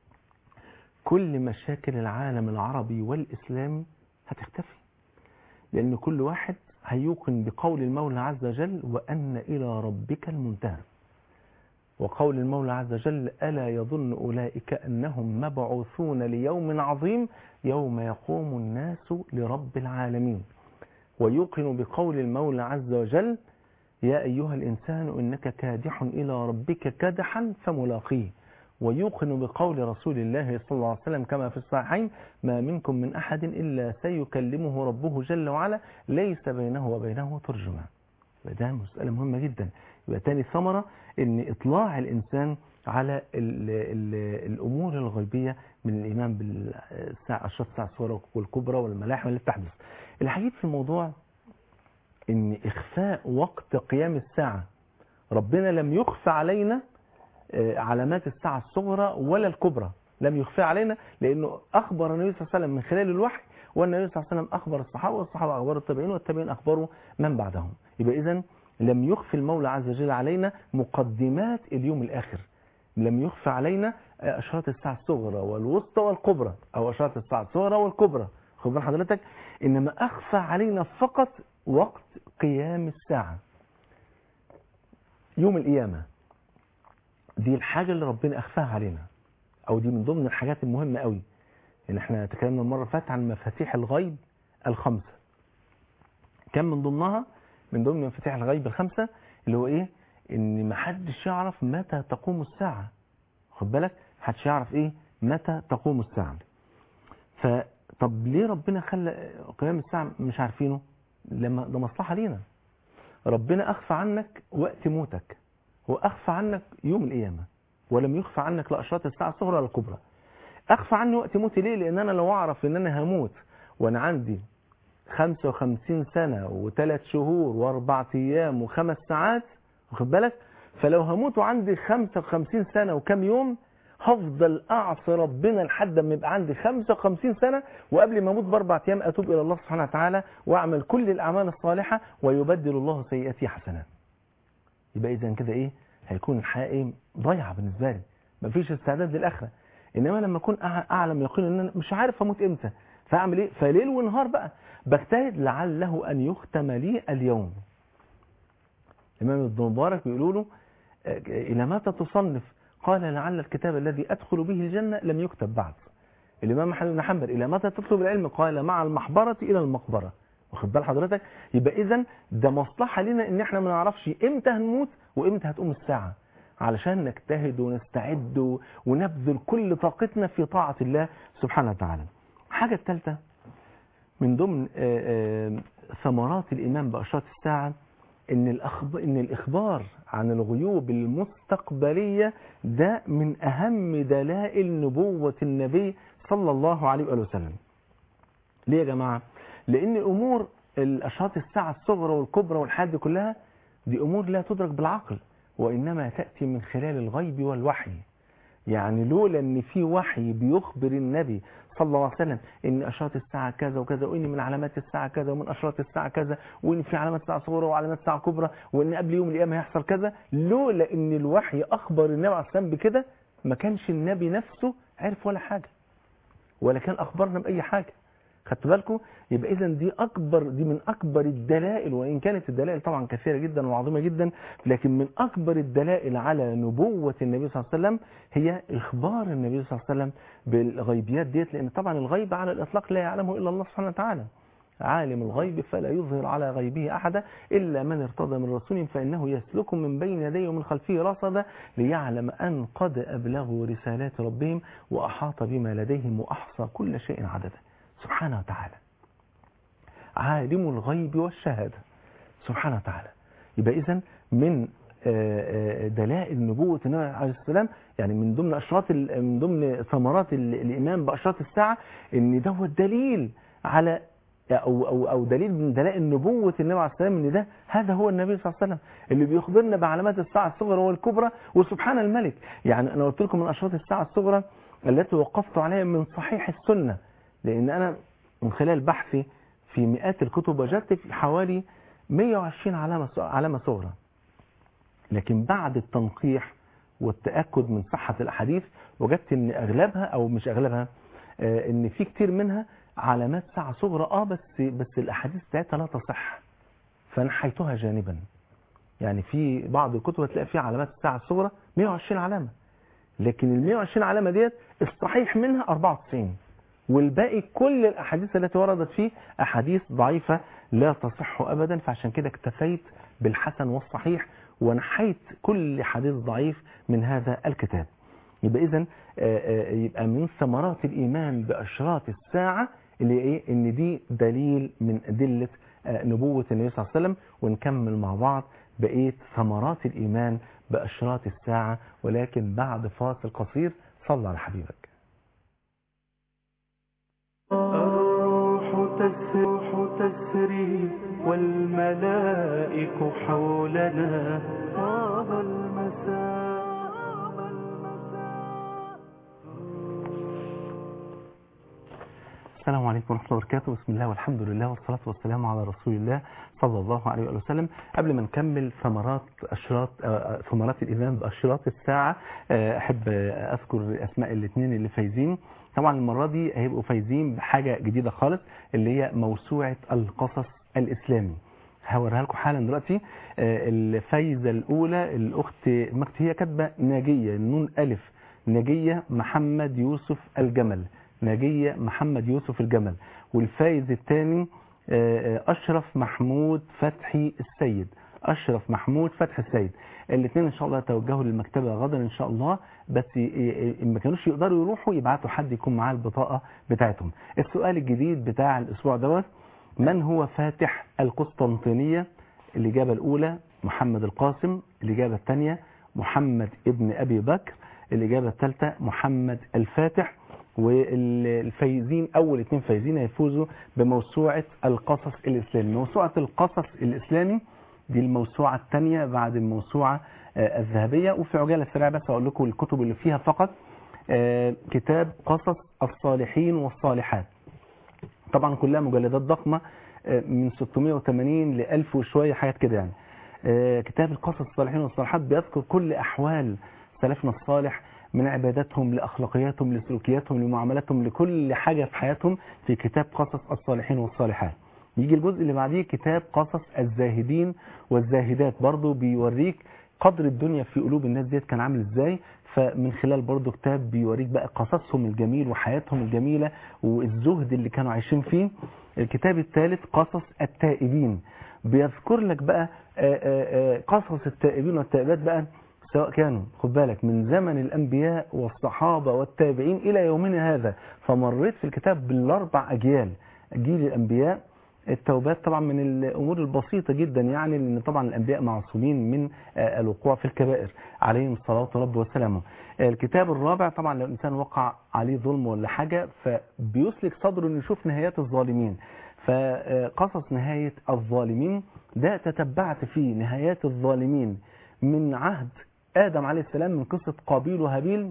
كل مشاكل العالم العربي والإسلامي هتختفي لأن كل واحد هيوقن بقول المولى عز وجل وأن إلى ربك المنتهى وقول المولى عز وجل ألا يظن أولئك أنهم مبعوثون ليوم عظيم يوم يقوم الناس لرب العالمين ويوقن بقول المولى عز وجل يا أيها الإنسان إنك كادح إلى ربك كدحا فملاقيه ويوقن بقول رسول الله صلى الله عليه وسلم كما في الصحيحين ما منكم من أحد إلا سيكلمه ربه جل وعلا ليس بينه وبينه ترجمان وده مسألة مهمة جدا يبقى تاني ثمرة ان اطلاع الانسان على ال ال الامور الغيبية من الايمان بالساعة اشراط الساعة الصغرى والكبرى والملاحم اللي بتحدث الحقيقة في الموضوع ان اخفاء وقت قيام الساعة ربنا لم يخفى علينا آه، علامات الساعة الصغرى ولا الكبرى لم يخفى علينا لأنه أخبر النبي صلى الله عليه وسلم من خلال الوحي والنبي صلى الله عليه وسلم أخبر الصحابة والصحابة أخبروا التابعين والتابعين أخبروا من بعدهم يبقى إذن لم يخفي المولى عز وجل علينا مقدمات اليوم الآخر لم يخفى علينا آه، أشراط الساعة الصغرى والوسطى والكبرى أو أشراط الساعة الصغرى والكبرى خد بال حضرتك إنما أخفى علينا فقط وقت قيام الساعة يوم القيامة دي الحاجة اللي ربنا أخفاها علينا أو دي من ضمن الحاجات المهمة قوي إن احنا تكلمنا المرة اللي فاتت عن مفاتيح الغيب الخمسة كان من ضمنها من ضمن مفاتيح الغيب الخمسة اللي هو إيه إن محدش يعرف متى تقوم الساعة خد بالك محدش يعرف إيه متى تقوم الساعة فطب ليه ربنا خلى قيام الساعة مش عارفينه لما ده مصلحة لينا ربنا أخفى عنك وقت موتك وأخفى عنك يوم القيامة ولم يخفى عنك لا أشراط الساعة الصغرى ولا الكبرى أخفى عني وقت موتي ليه لأن أنا لو أعرف إن أنا هموت وأنا عندي 55 سنة وثلاث شهور وأربع أيام وخمس ساعات واخد بالك فلو هموت وعندي 55 سنة وكم يوم هفضل أعصي ربنا لحد ما يبقى عندي 55 سنة وقبل ما أموت بأربع أيام أتوب إلى الله سبحانه وتعالى وأعمل كل الأعمال الصالحة ويبدل الله سيئاتي حسنات يبقى إذا كده إيه هيكون الحياة إيه ضايعة بالنسبة لي مفيش استعداد للآخرة إنما لما أكون أع- أعلم يقين إن أنا مش عارف أموت إمتى فأعمل إيه فليل ونهار بقى بجتهد لعله أن يختم لي اليوم الإمام ابن مبارك بيقولوا له آه، إلى متى تصنف قال لعل الكتاب الذي أدخل به الجنة لم يكتب بعد الإمام أحمد بن حنبل إلى متى تطلب العلم قال مع المحبرة إلى المقبرة واخد بال حضرتك يبقى إذا ده مصلحة لنا إن إحنا ما نعرفش إمتى هنموت وإمتى هتقوم الساعة علشان نجتهد ونستعد و- ونبذل كل طاقتنا في طاعة الله سبحانه وتعالى الحاجة الثالثة من ضمن آه، آه، ثمرات الإيمان بأشراط الساعة إن, الأخب... إن الإخبار عن الغيوب المستقبلية ده من أهم دلائل نبوة النبي صلى الله عليه وآله وسلم ليه يا جماعة؟ لأن أمور الأشراط الساعة الصغرى والكبرى والحاجات دي كلها دي أمور لا تدرك بالعقل وإنما تأتي من خلال الغيب والوحي يعني لولا ان في وحي بيخبر النبي صلى الله عليه وسلم ان اشراط الساعه كذا وكذا وان من علامات الساعه كذا ومن اشراط الساعه كذا وان في علامات ساعه صغرى وعلامات ساعه كبرى وان قبل يوم القيامه هيحصل كذا لولا ان الوحي اخبر النبي عليه السلام بكده ما كانش النبي نفسه عرف ولا حاجه ولا كان اخبرنا باي حاجه خدت بالكم يبقى اذا دي اكبر دي من اكبر الدلائل وان كانت الدلائل طبعا كثيره جدا وعظيمه جدا لكن من اكبر الدلائل على نبوه النبي صلى الله عليه وسلم هي اخبار النبي صلى الله عليه وسلم بالغيبيات ديت لان طبعا الغيب على الاطلاق لا يعلمه الا الله سبحانه وتعالى عالم الغيب فلا يظهر على غيبه احدا الا من ارتضى من رسول فانه يسلك من بين يديه ومن خلفه رصدا ليعلم ان قد ابلغوا رسالات ربهم واحاط بما لديهم واحصى كل شيء عددا سبحانه وتعالى عالم الغيب والشهادة سبحانه وتعالى يبقى إذن من آه، آه، دلائل نبوة النبي عليه السلام يعني من ضمن أشراط ال- من ضمن ثمرات ال- الإيمان بأشراط الساعة إن ده هو الدليل على أو, أو, أو دليل من دلائل نبوة النبي عليه السلام إن ده هذا هو النبي صلى الله عليه وسلم اللي بيخبرنا بعلامات الساعة الصغرى والكبرى وسبحان الملك يعني أنا قلت لكم من أشراط الساعة الصغرى التي وقفت عليها من صحيح السنة لأن أنا من خلال بحثي في مئات الكتب وجدت في حوالي 120 علامة علامة صغرى لكن بعد التنقيح والتأكد من صحة الأحاديث وجدت ان اغلبها او مش اغلبها آه، ان في كتير منها علامات ساعة صغرى اه بس بس الاحاديث بتاعتها لا تصح فنحيتها جانبا يعني في بعض الكتب هتلاقي فيها علامات الساعة الصغرى 120 علامة لكن ال 120 علامة ديت الصحيح منها 94 والباقي كل الاحاديث التي وردت فيه احاديث ضعيفة لا تصح ابدا فعشان كده اكتفيت بالحسن والصحيح ونحيت كل حديث ضعيف من هذا الكتاب يبقى اذا يبقى من ثمرات الايمان باشراط الساعه اللي هي ايه ان دي دليل من ادله آه، نبوه النبي صلى الله عليه وسلم ونكمل مع بعض بقيه ثمرات الايمان باشراط الساعه ولكن بعد فاصل قصير صلى على حبيبك الروح تسرح تسري والملائك حولنا طاب المساء عليكم ورحمة الله وبركاته بسم الله والحمد لله والصلاة والسلام على رسول الله صلى الله عليه وآله وسلم قبل ما نكمل ثمرات أشراط آه، ثمرات الإيمان بأشراط الساعة آه، أحب آه، أذكر أسماء الاثنين اللي فايزين طبعا المرة دي هيبقوا فايزين بحاجة جديدة خالص اللي هي موسوعة القصص الإسلامي هوريها لكم حالا دلوقتي آه، الفايزة الأولى الأخت مكت هي كاتبة ناجية نون ألف ناجية محمد يوسف الجمل ناجية محمد يوسف الجمل والفايز الثاني أشرف محمود فتحي السيد أشرف محمود فتحي السيد الاثنين إن شاء الله توجهوا للمكتبة غدا إن شاء الله بس ما كانوش يقدروا يروحوا يبعتوا حد يكون معاه البطاقة بتاعتهم السؤال الجديد بتاع الأسبوع دوت من هو فاتح القسطنطينية الإجابة الأولى محمد القاسم الإجابة الثانية محمد ابن أبي بكر الإجابة الثالثة محمد الفاتح والفايزين أول اثنين فايزين هيفوزوا بموسوعة القصص الإسلامي موسوعة القصص الإسلامي دي الموسوعة الثانية بعد الموسوعة آه، الذهبية وفي عجالة سريعة بس أقول لكم الكتب اللي فيها فقط آه، كتاب قصص الصالحين والصالحات طبعا كلها مجلدات ضخمة آه، من 680 ل 1000 وشوية حاجات كده يعني آه، كتاب القصص الصالحين والصالحات بيذكر كل أحوال سلفنا الصالح من عباداتهم لأخلاقياتهم لسلوكياتهم لمعاملاتهم لكل حاجة في حياتهم في كتاب قصص الصالحين والصالحات يجي الجزء اللي بعديه كتاب قصص الزاهدين والزاهدات برضو بيوريك قدر الدنيا في قلوب الناس ديت كان عامل ازاي فمن خلال برضو كتاب بيوريك بقى قصصهم الجميل وحياتهم الجميلة والزهد اللي كانوا عايشين فيه الكتاب الثالث قصص التائبين بيذكر لك بقى آه، آه، آه، قصص التائبين والتائبات بقى سواء كانوا خد بالك من زمن الأنبياء والصحابة والتابعين إلى يومنا هذا فمريت في الكتاب بالأربع أجيال جيل الأنبياء التوبات طبعا من الأمور البسيطة جدا يعني لأن طبعا الأنبياء معصومين من آه، الوقوع في الكبائر عليهم الصلاة رب وسلامه الكتاب الرابع طبعا لو الإنسان وقع عليه ظلم ولا حاجة فبيسلك صدره أنه يشوف نهايات الظالمين فقصص نهاية الظالمين ده تتبعت فيه نهايات الظالمين من عهد آدم عليه السلام من قصة قابيل وهابيل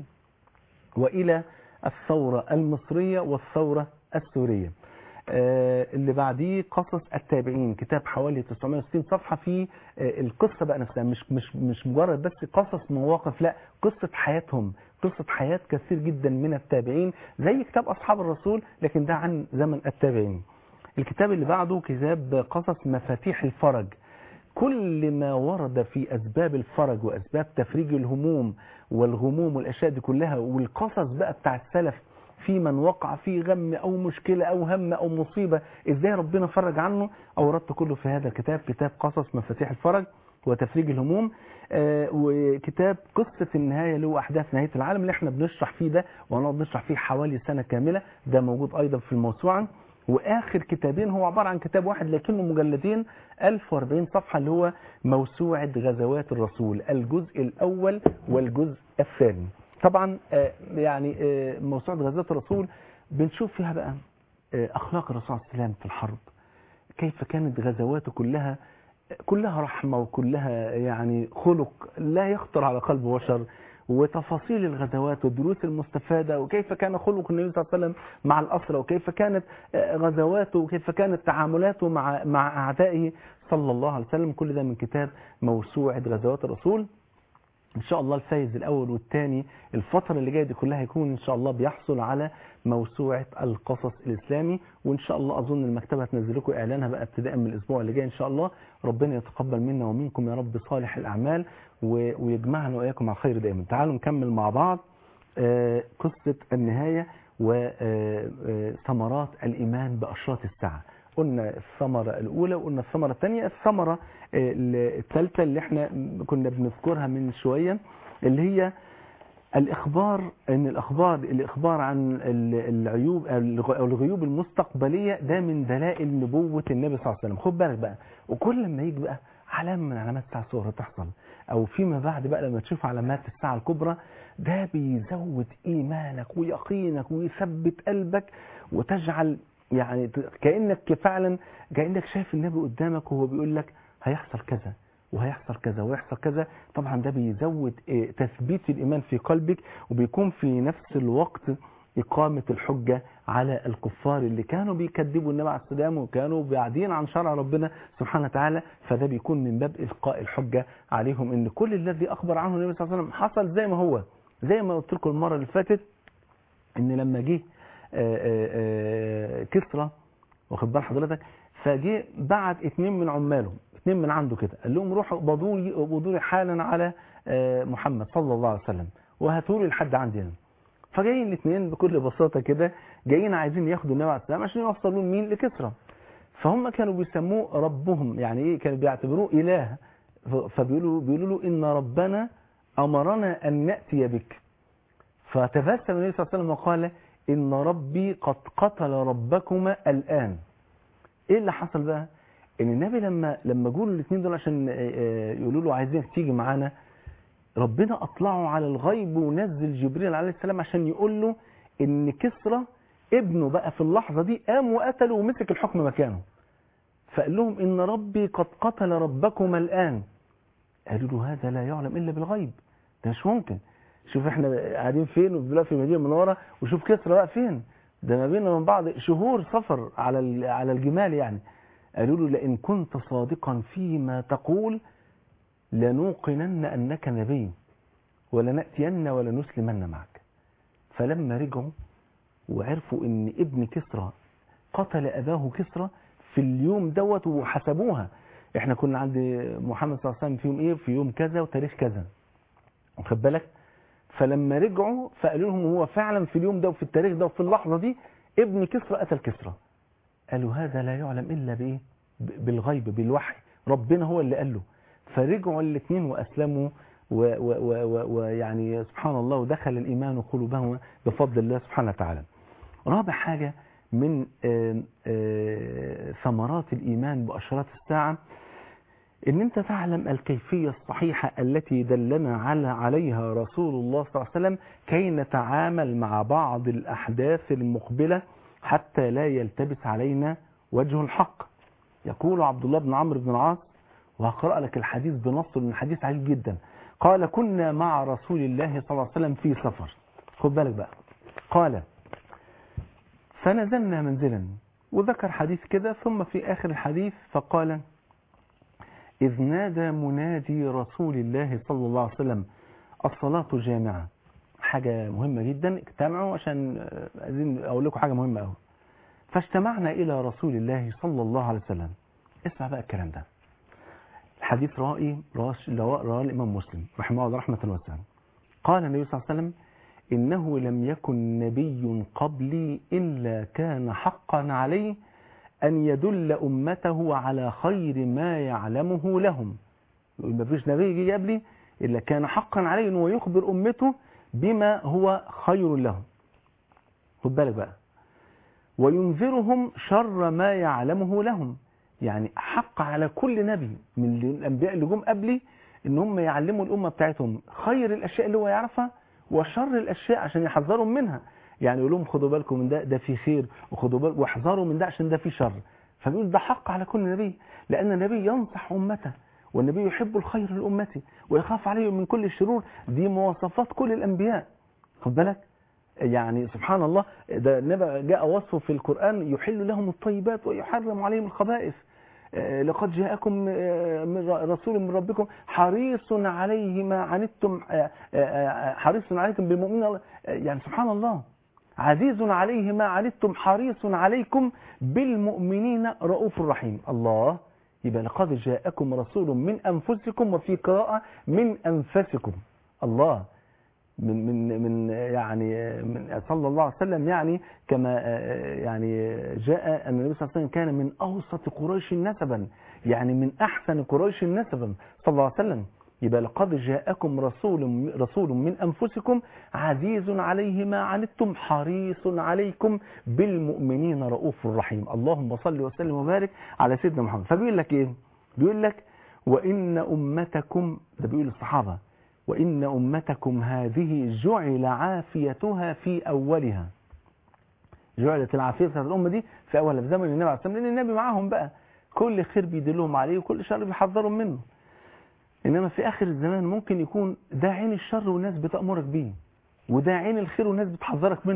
وإلى الثورة المصرية والثورة السورية آه، اللي بعديه قصص التابعين كتاب حوالي 960 صفحة فيه آه، القصة بقى نفسها مش مش مش مجرد بس قصص مواقف لا قصة حياتهم قصة حياة كثير جدا من التابعين زي كتاب أصحاب الرسول لكن ده عن زمن التابعين الكتاب اللي بعده كتاب قصص مفاتيح الفرج كل ما ورد في أسباب الفرج وأسباب تفريج الهموم والغموم والأشياء دي كلها والقصص بقى بتاع السلف في من وقع في غم أو مشكلة أو هم أو مصيبة إزاي ربنا فرج عنه أوردت كله في هذا الكتاب كتاب قصص مفاتيح الفرج وتفريج الهموم آه، وكتاب قصة النهاية اللي هو أحداث نهاية العالم اللي احنا بنشرح فيه ده وهنقعد نشرح فيه حوالي سنة كاملة ده موجود أيضا في الموسوعة واخر كتابين هو عبارة عن كتاب واحد لكنه مجلدين 1040 صفحة اللي هو موسوعة غزوات الرسول الجزء الاول والجزء الثاني طبعا آه، يعني آه، موسوعة غزوات الرسول بنشوف فيها بقى آه، اخلاق الرسول صلى الله عليه وسلم في الحرب كيف كانت غزواته كلها كلها رحمة وكلها يعني خلق لا يخطر على قلب بشر وتفاصيل الغزوات والدروس المستفادة وكيف كان خلق النبي صلى الله عليه وسلم مع الأسرة وكيف كانت آه، غزواته وكيف كانت تعاملاته مع مع أعدائه صلى الله عليه وسلم كل ده من كتاب موسوعة غزوات الرسول ان شاء الله الفايز الاول والثاني الفتره اللي جايه دي كلها هيكون ان شاء الله بيحصل على موسوعه القصص الاسلامي وان شاء الله اظن المكتبه هتنزل لكم اعلانها بقى ابتداء من الاسبوع اللي جاي ان شاء الله ربنا يتقبل منا ومنكم يا رب صالح الاعمال و- ويجمعنا واياكم على الخير دائما تعالوا نكمل مع بعض آه، قصه النهايه وثمرات الايمان باشراط الساعه قلنا الثمرة الأولى وقلنا الثمرة الثانية الثمرة آه، الثالثة اللي احنا كنا بنذكرها من شوية اللي هي الإخبار أن الأخبار الإخبار عن ال- العيوب أو الغ- أو الغيوب المستقبلية ده من دلائل نبوة النبي صلى الله عليه وسلم خد بالك بقى وكل ما يجي بقى علامة من علامات الساعة الصغرى تحصل أو فيما بعد بقى لما تشوف علامات الساعة الكبرى ده بيزود إيمانك ويقينك ويثبت قلبك وتجعل يعني ت- كأنك فعلا كأنك شايف النبي قدامك وهو بيقول لك هيحصل كذا وهيحصل كذا ويحصل كذا طبعا ده بيزود إيه، تثبيت الإيمان في قلبك وبيكون في نفس الوقت إقامة الحجة على الكفار اللي كانوا بيكذبوا النبي عليه السلام وكانوا بعيدين عن شرع ربنا سبحانه وتعالى فده بيكون من باب إلقاء الحجة عليهم إن كل الذي أخبر عنه النبي صلى الله عليه وسلم حصل زي ما هو زي ما قلت لكم المرة اللي فاتت إن لما جه آه، آه، آه، كسرى واخد بال حضرتك فجه بعت اتنين من عماله اتنين من عنده كده قال لهم روحوا اقبضوا لي اقبضوا لي حالا على آه، محمد صلى الله عليه وسلم وهاتوا لي لحد عندي هنا فجايين الاثنين بكل بساطه كده جايين عايزين ياخدوا النبي عليه السلام عشان يوصلوا مين لكسرى فهم كانوا بيسموه ربهم يعني ايه كانوا بيعتبروه اله ف- فبيقولوا بيقولوا له ان ربنا امرنا ان ناتي بك فتبسم النبي صلى الله عليه وسلم وقال ان ربي قد قتل ربكما الان ايه اللي حصل بقى ان النبي لما لما جولوا الاثنين دول عشان آه، آه، يقولوا له عايزينك تيجي معانا ربنا اطلعه على الغيب ونزل جبريل عليه السلام عشان يقول له ان كسرى ابنه بقى في اللحظه دي قام وقتله ومسك الحكم مكانه فقال لهم ان ربي قد قتل ربكما الان قالوا له هذا لا يعلم الا بالغيب ده مش ممكن شوف احنا قاعدين فين ودلوقتي في المدينه المنوره وشوف كسرى بقى فين ده ما بيننا وبين بعض شهور سفر على ال- على الجمال يعني قالوا له لئن كنت صادقا فيما تقول لنوقنن انك نبي ولناتين ولنسلمن معك فلما رجعوا وعرفوا ان ابن كسرى قتل اباه كسرى في اليوم دوت وحسبوها احنا كنا عند محمد صلى الله عليه وسلم في يوم ايه في يوم كذا وتاريخ كذا واخد بالك فلما رجعوا فقالوا لهم هو فعلا في اليوم ده وفي التاريخ ده وفي اللحظه دي ابن كسرى قتل كسرى قالوا هذا لا يعلم الا بايه ب- بالغيب بالوحي ربنا هو اللي قال له فرجعوا الاثنين واسلموا و- و- و- و- ويعني سبحان الله ودخل الايمان قلوبهم بفضل الله سبحانه وتعالى رابع حاجه من آم، آه، ثمرات الايمان باشراط الساعه ان انت تعلم الكيفية الصحيحة التي دلنا على عليها رسول الله صلى الله عليه وسلم كي نتعامل مع بعض الاحداث المقبلة حتى لا يلتبس علينا وجه الحق يقول عبد الله بن عمرو بن العاص وهقرأ لك الحديث بنص من حديث عجيب جدا قال كنا مع رسول الله صلى الله عليه وسلم في سفر خد بالك بقى قال فنزلنا منزلا وذكر حديث كده ثم في آخر الحديث فقال إذ نادى منادي رسول الله صلى الله عليه وسلم الصلاة جامعة حاجة مهمة جدا اجتمعوا عشان آه، عايزين أقول لكم حاجة مهمة أوي فاجتمعنا إلى رسول الله صلى الله عليه وسلم اسمع بقى الكلام ده الحديث رائي رواه الإمام مسلم رحمه الله رحمة واسعة قال النبي صلى الله عليه وسلم إنه لم يكن نبي قبلي إلا كان حقا عليه أن يدل أمته على خير ما يعلمه لهم يقول ما فيش نبي يجي قبلي إلا كان حقا عليه أنه يخبر أمته بما هو خير لهم خد بالك بقى وينذرهم شر ما يعلمه لهم يعني حق على كل نبي من الأنبياء اللي جم قبلي ان هم يعلموا الأمة بتاعتهم خير الأشياء اللي هو يعرفها وشر الأشياء عشان يحذرهم منها يعني يقول لهم خدوا بالكم من ده ده في خير وخدوا بالكم واحذروا من ده عشان ده في شر فبيقول ده حق على كل نبي لأن النبي ينصح أمته والنبي يحب الخير لأمته ويخاف عليهم من كل الشرور دي مواصفات كل الأنبياء خد بالك يعني سبحان الله ده النبي جاء وصفه في القرآن يحل لهم الطيبات ويحرم عليهم الخبائث آه، لقد جاءكم آه، من ر- رسول من ربكم حريص عليه ما عنتم آه، آه، آه، حريص عليكم بالمؤمنين آه، يعني سبحان الله عزيز عليه ما عنتم حريص عليكم بالمؤمنين رؤوف رحيم الله يبقى لقد جاءكم رسول من أنفسكم وفي قراءة من أنفسكم الله من من من يعني من صلى الله عليه وسلم يعني كما يعني جاء ان النبي صلى الله عليه وسلم كان من اوسط قريش نسبا يعني من احسن قريش نسبا صلى الله عليه وسلم يبقى لقد جاءكم رسول رسول من انفسكم عزيز عليه ما عنتم حريص عليكم بالمؤمنين رؤوف رحيم اللهم صل وسلم وبارك على سيدنا محمد فبيقول لك ايه بيقول لك وان امتكم ده بيقول الصحابه وإن أمتكم هذه جعل عافيتها في أولها جعلت العافية بتاعت الأمة دي في أولها في زمن النبي عليه الصلاة والسلام لأن النبي معاهم بقى كل خير بيدلهم عليه وكل شر بيحذرهم منه إنما في آخر الزمان ممكن يكون ده عين الشر والناس بتأمرك بيه وده عين الخير والناس بتحذرك منه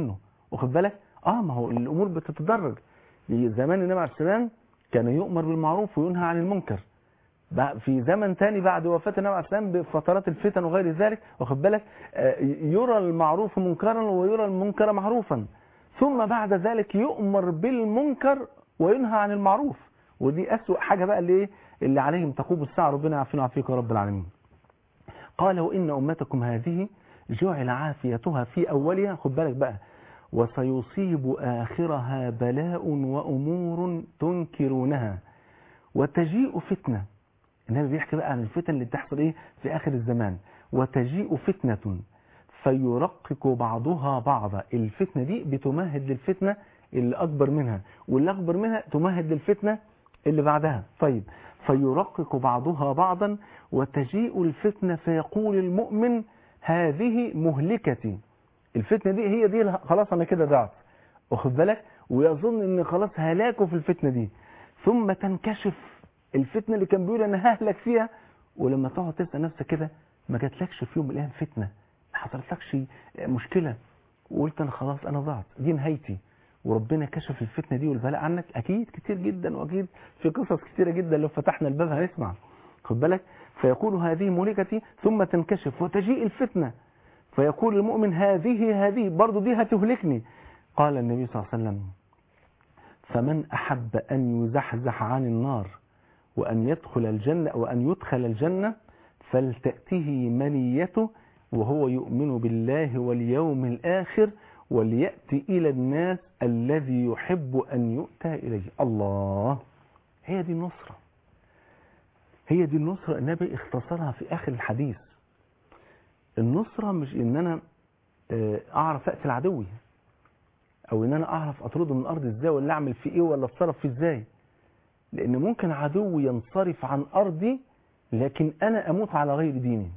واخد بالك اه ما هو الامور بتتدرج زمان النبي عليه السلام كان يؤمر بالمعروف وينهى عن المنكر بقى في زمن تاني بعد وفاة النبي عليه السلام بفترات الفتن وغير ذلك واخد بالك آه، يرى المعروف منكرا ويرى المنكر معروفا ثم بعد ذلك يؤمر بالمنكر وينهى عن المعروف ودي أسوأ حاجة بقى اللي إيه؟ اللي عليهم تقوم الساعة ربنا يعافينا ويعافيك يا رب العالمين قال وإن أمتكم هذه جعل عافيتها في أولها خد بالك بقى وسيصيب آخرها بلاء وأمور تنكرونها وتجيء فتنة النبي بيحكي بقى عن الفتن اللي بتحصل ايه في آخر الزمان وتجيء فتنة فيرقق بعضها بعضا الفتنة دي بتمهد للفتنة اللي أكبر منها واللي أكبر منها تمهد للفتنة اللي بعدها طيب فيرقق بعضها بعضا وتجيء الفتنة فيقول المؤمن هذه مهلكتي الفتنة دي هي دي خلاص أنا كده ضعت واخد بالك ويظن ان خلاص هلاكه في الفتنة دي ثم تنكشف الفتنة اللي كان بيقول انا ههلك فيها ولما تقعد تسأل نفسك كده ما جاتلكش في يوم من الايام فتنة ما حصلتلكش مشكلة وقلت انا خلاص انا ضعت دي نهايتي وربنا كشف الفتنة دي والبلاء عنك اكيد كتير جدا واكيد في قصص كتيرة جدا لو فتحنا الباب هنسمع خد بالك فيقول هذه مهلكتي ثم تنكشف وتجيء الفتنة فيقول المؤمن هذه هذه برضو دي هتهلكني قال النبي صلى الله عليه وسلم فمن أحب أن يزحزح عن النار وأن يدخل الجنة وأن يدخل الجنة فلتأته منيته وهو يؤمن بالله واليوم الآخر وليأتي إلى الناس الذي يحب أن يؤتى إليه الله هي دي النصرة هي دي النصرة النبي اختصرها في آخر الحديث النصرة مش ان انا آه، اعرف اقتل عدوي او ان انا اعرف اطرده من الارض ازاي ولا اعمل فيه ايه ولا اتصرف فيه ازاي لان ممكن عدوي ينصرف عن ارضي لكن انا اموت على غير ديني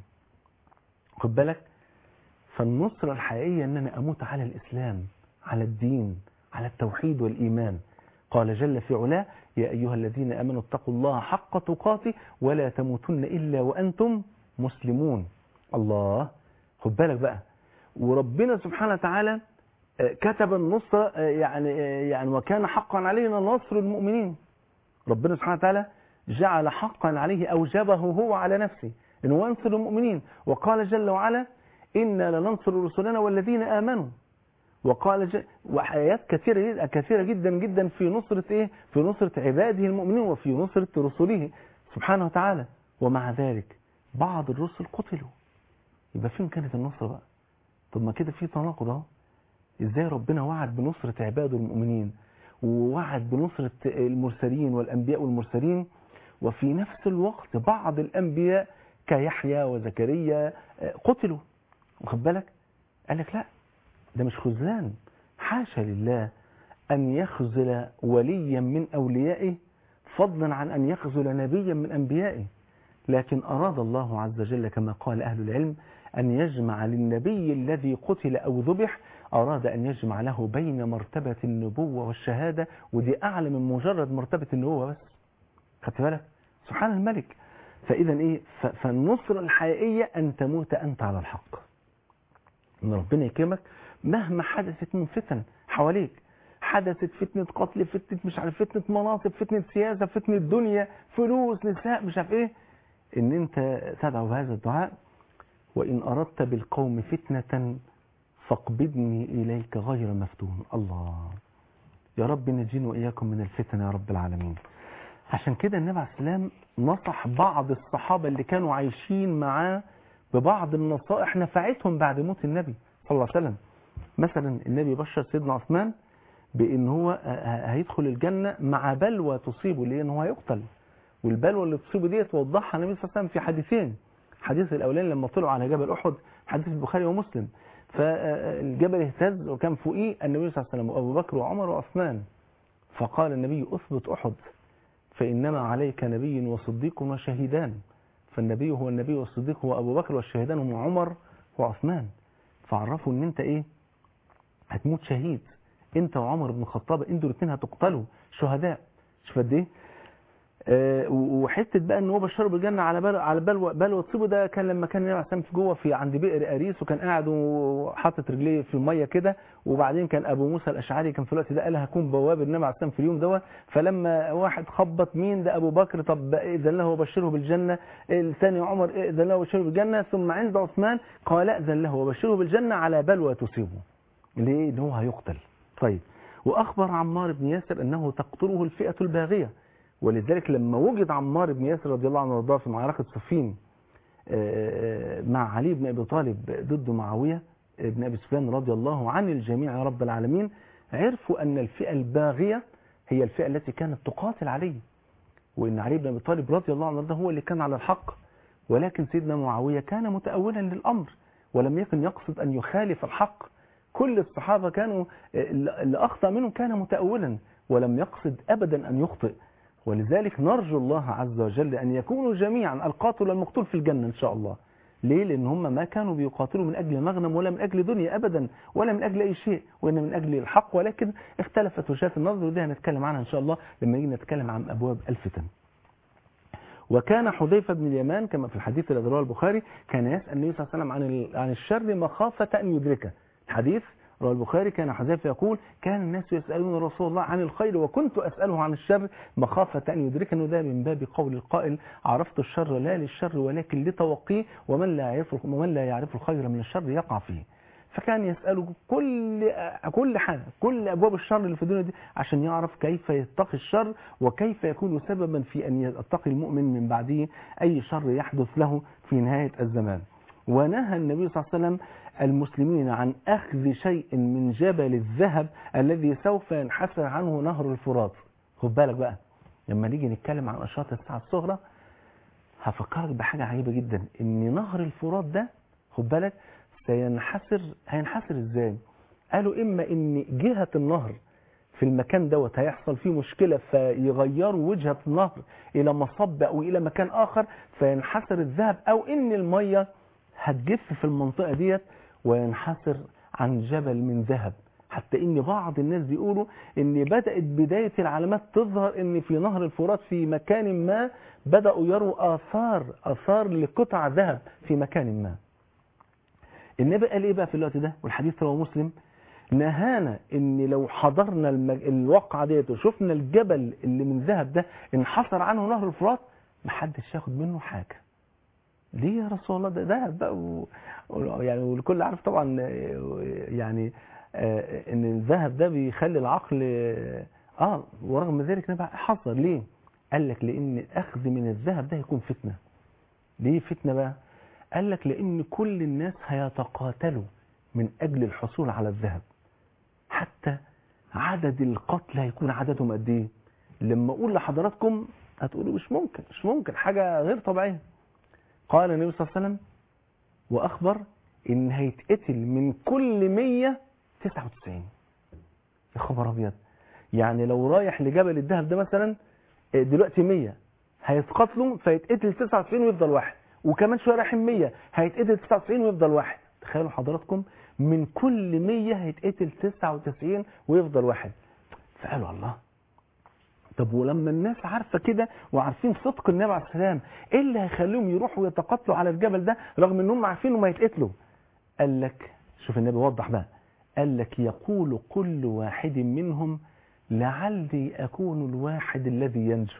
خد بالك فالنصرة الحقيقية ان انا اموت على الاسلام على الدين على التوحيد والايمان قال جل في علاه يا ايها الذين امنوا اتقوا الله حق تقاته ولا تموتن الا وانتم مسلمون الله خد بالك بقى وربنا سبحانه وتعالى آه، كتب النصر آه، يعني آه، يعني وكان حقا علينا نصر المؤمنين ربنا سبحانه وتعالى جعل حقا عليه أوجبه هو على نفسه إنه ينصر المؤمنين وقال جل وعلا إنا لننصر رسلنا والذين آمنوا وقال ج... وآيات كثيرة جدا كثيرة جدا جدا في نصرة إيه؟ في نصرة عباده المؤمنين وفي نصرة رسله سبحانه وتعالى ومع ذلك بعض الرسل قتلوا يبقى فين كانت النصرة بقى طب ما كده في تناقض اهو ازاي ربنا وعد بنصرة عباده المؤمنين ووعد بنصرة المرسلين والأنبياء والمرسلين وفي نفس الوقت بعض الأنبياء كيحيى وزكريا آه، قتلوا واخد بالك قال لك لا ده مش خذلان حاشا لله أن يخذل وليا من أوليائه فضلا عن أن يخذل نبيا من أنبيائه لكن أراد الله عز وجل كما قال أهل العلم أن يجمع للنبي الذي قتل أو ذبح أراد أن يجمع له بين مرتبة النبوة والشهادة ودي أعلى من مجرد مرتبة النبوة بس خدت بالك سبحان الملك فإذا إيه ف- فالنصرة الحقيقية أن تموت أنت على الحق ان ربنا يكرمك مهما حدثت من فتن حواليك حدثت فتنة قتل فتنة مش عارف فتنة مناصب فتنة سياسة فتنة دنيا فلوس نساء مش عارف ايه ان انت تدعو بهذا الدعاء وان اردت بالقوم فتنة فاقبضني اليك غير مفتون الله يا رب نجينا واياكم من الفتن يا رب العالمين عشان كده النبي عليه السلام نصح بعض الصحابة اللي كانوا عايشين معاه ببعض النصائح نفعتهم بعد موت النبي صلى الله عليه وسلم مثلا النبي بشر سيدنا عثمان بان هو هيدخل الجنة مع بلوى تصيبه ليه ان هو هيقتل والبلوى اللي تصيبه ديت وضحها النبي صلى الله عليه وسلم في حديثين الحديث الاولاني لما طلعوا على جبل احد حديث البخاري ومسلم فالجبل اهتز وكان فوقيه النبي صلى الله عليه وسلم وابو بكر وعمر وعثمان فقال النبي اثبت احد فانما عليك نبي وصديق وشهيدان فالنبي هو النبي والصديق هو ابو بكر والشهيدان هم عمر وعثمان فعرفوا ان انت ايه هتموت شهيد انت وعمر بن الخطاب انتوا الاثنين هتقتلوا شهداء شوف قد ايه آه، وحته بقى ان هو بشره بالجنه على بال على بال بلوى تصيبه ده كان لما كان النبي عليه الصلاه والسلام جوه في عند بئر اريس وكان قاعد وحاطط رجليه في الميه كده وبعدين كان ابو موسى الاشعري كان في الوقت ده قال هكون بواب النبي عليه الصلاه والسلام في اليوم دوت فلما واحد خبط مين ده ابو بكر طب اذن له وبشره بالجنه الثاني عمر اذن له وبشره بالجنه ثم عند عثمان قال اذن له وبشره بالجنه على بلوى تصيبه ليه ان هو هيقتل طيب واخبر عمار بن ياسر انه تقتله الفئه الباغيه ولذلك لما وجد عمار بن ياسر رضي الله عنه وارضاه في معركة صفين آه، مع علي بن أبي طالب ضد معاوية بن أبي سفيان رضي الله عن الجميع يا رب العالمين عرفوا أن الفئة الباغية هي الفئة التي كانت تقاتل علي وأن علي بن أبي طالب رضي الله عنه وارضاه هو اللي كان على الحق ولكن سيدنا معاوية كان متأولا للأمر ولم يكن يقصد أن يخالف الحق كل الصحابة كانوا اللي أخطأ منهم كان متأولا ولم يقصد أبدا أن يخطئ ولذلك نرجو الله عز وجل أن يكونوا جميعا القاتل والمقتول في الجنة إن شاء الله ليه؟ لأن هم ما كانوا بيقاتلوا من أجل مغنم ولا من أجل دنيا أبدا ولا من أجل أي شيء وإن من أجل الحق ولكن اختلفت وجهات النظر ودي هنتكلم عنها إن شاء الله لما نيجي نتكلم عن أبواب الفتن وكان حذيفة بن اليمان كما في الحديث الذي رواه البخاري كان يسأل النبي صلى الله عليه وسلم عن ال- عن الشر مخافة أن يدركه الحديث رواه البخاري كان حذيفة يقول كان الناس يسألون رسول الله عن الخير وكنت أسأله عن الشر مخافة أن يدركني ده من باب قول القائل عرفت الشر لا للشر ولكن لتوقيه ومن لا يعرف ومن لا يعرف الخير من الشر يقع فيه فكان يسأله كل كل حاجة كل أبواب الشر اللي في الدنيا دي عشان يعرف كيف يتقي الشر وكيف يكون سببا في أن يتقي المؤمن من بعده أي شر يحدث له في نهاية الزمان ونهى النبي صلى الله عليه وسلم المسلمين عن أخذ شيء من جبل الذهب الذي سوف ينحسر عنه نهر الفرات خد بالك بقى لما نيجي نتكلم عن أشراط الساعة الصغرى هفكرك بحاجة عجيبة جدا ان نهر الفرات ده خد بالك سينحسر هينحسر ازاي قالوا اما ان جهة النهر في المكان دوت هيحصل فيه مشكلة فيغيروا وجهة النهر الى مصب او الى مكان اخر فينحسر الذهب او ان المية هتجف في المنطقة ديت وينحسر عن جبل من ذهب حتى ان بعض الناس بيقولوا ان بدأت بداية العلامات تظهر ان في نهر الفرات في مكان ما بدأوا يروا آثار آثار لقطع ذهب في مكان ما النبي قال ايه بقى في الوقت ده والحديث رواه مسلم نهانا ان لو حضرنا المج... الواقعة ديت وشفنا الجبل اللي من ذهب ده انحصر عنه نهر الفرات محدش ياخد منه حاجة ليه يا رسول الله ده ذهب بقى و... و- يعني والكل عارف طبعا آه، يعني آه، ان الذهب ده بيخلي العقل اه آه، ورغم ذلك النبي حذر ليه قال لك لان الاخذ من الذهب ده يكون فتنة ليه فتنة بقى قال لك لان كل الناس هيتقاتلوا من اجل الحصول على الذهب حتى عدد القتلى هيكون عددهم قد ايه لما اقول لحضراتكم هتقولوا مش ممكن مش ممكن حاجة غير طبيعية قال النبي صلى الله عليه وسلم واخبر ان هيتقتل من كل 199 يا خبر ابيض يعني لو رايح لجبل الذهب ده مثلا آه، دلوقتي 100 هيتقتلوا فيتقتل 99 ويفضل واحد وكمان شويه رايحين 100 هيتقتل 99 ويفضل واحد تخيلوا حضراتكم من كل 100 هيتقتل 99 ويفضل واحد فقالوا الله طب ولما الناس عارفة كده وعارفين صدق النبي عليه السلام ايه اللي هيخليهم يروحوا يتقاتلوا على الجبل ده رغم انهم عارفين انهم هيتقتلوا قال لك شوف النبي وضح بقى قال لك يقول كل واحد منهم لعلي اكون الواحد الذي ينجو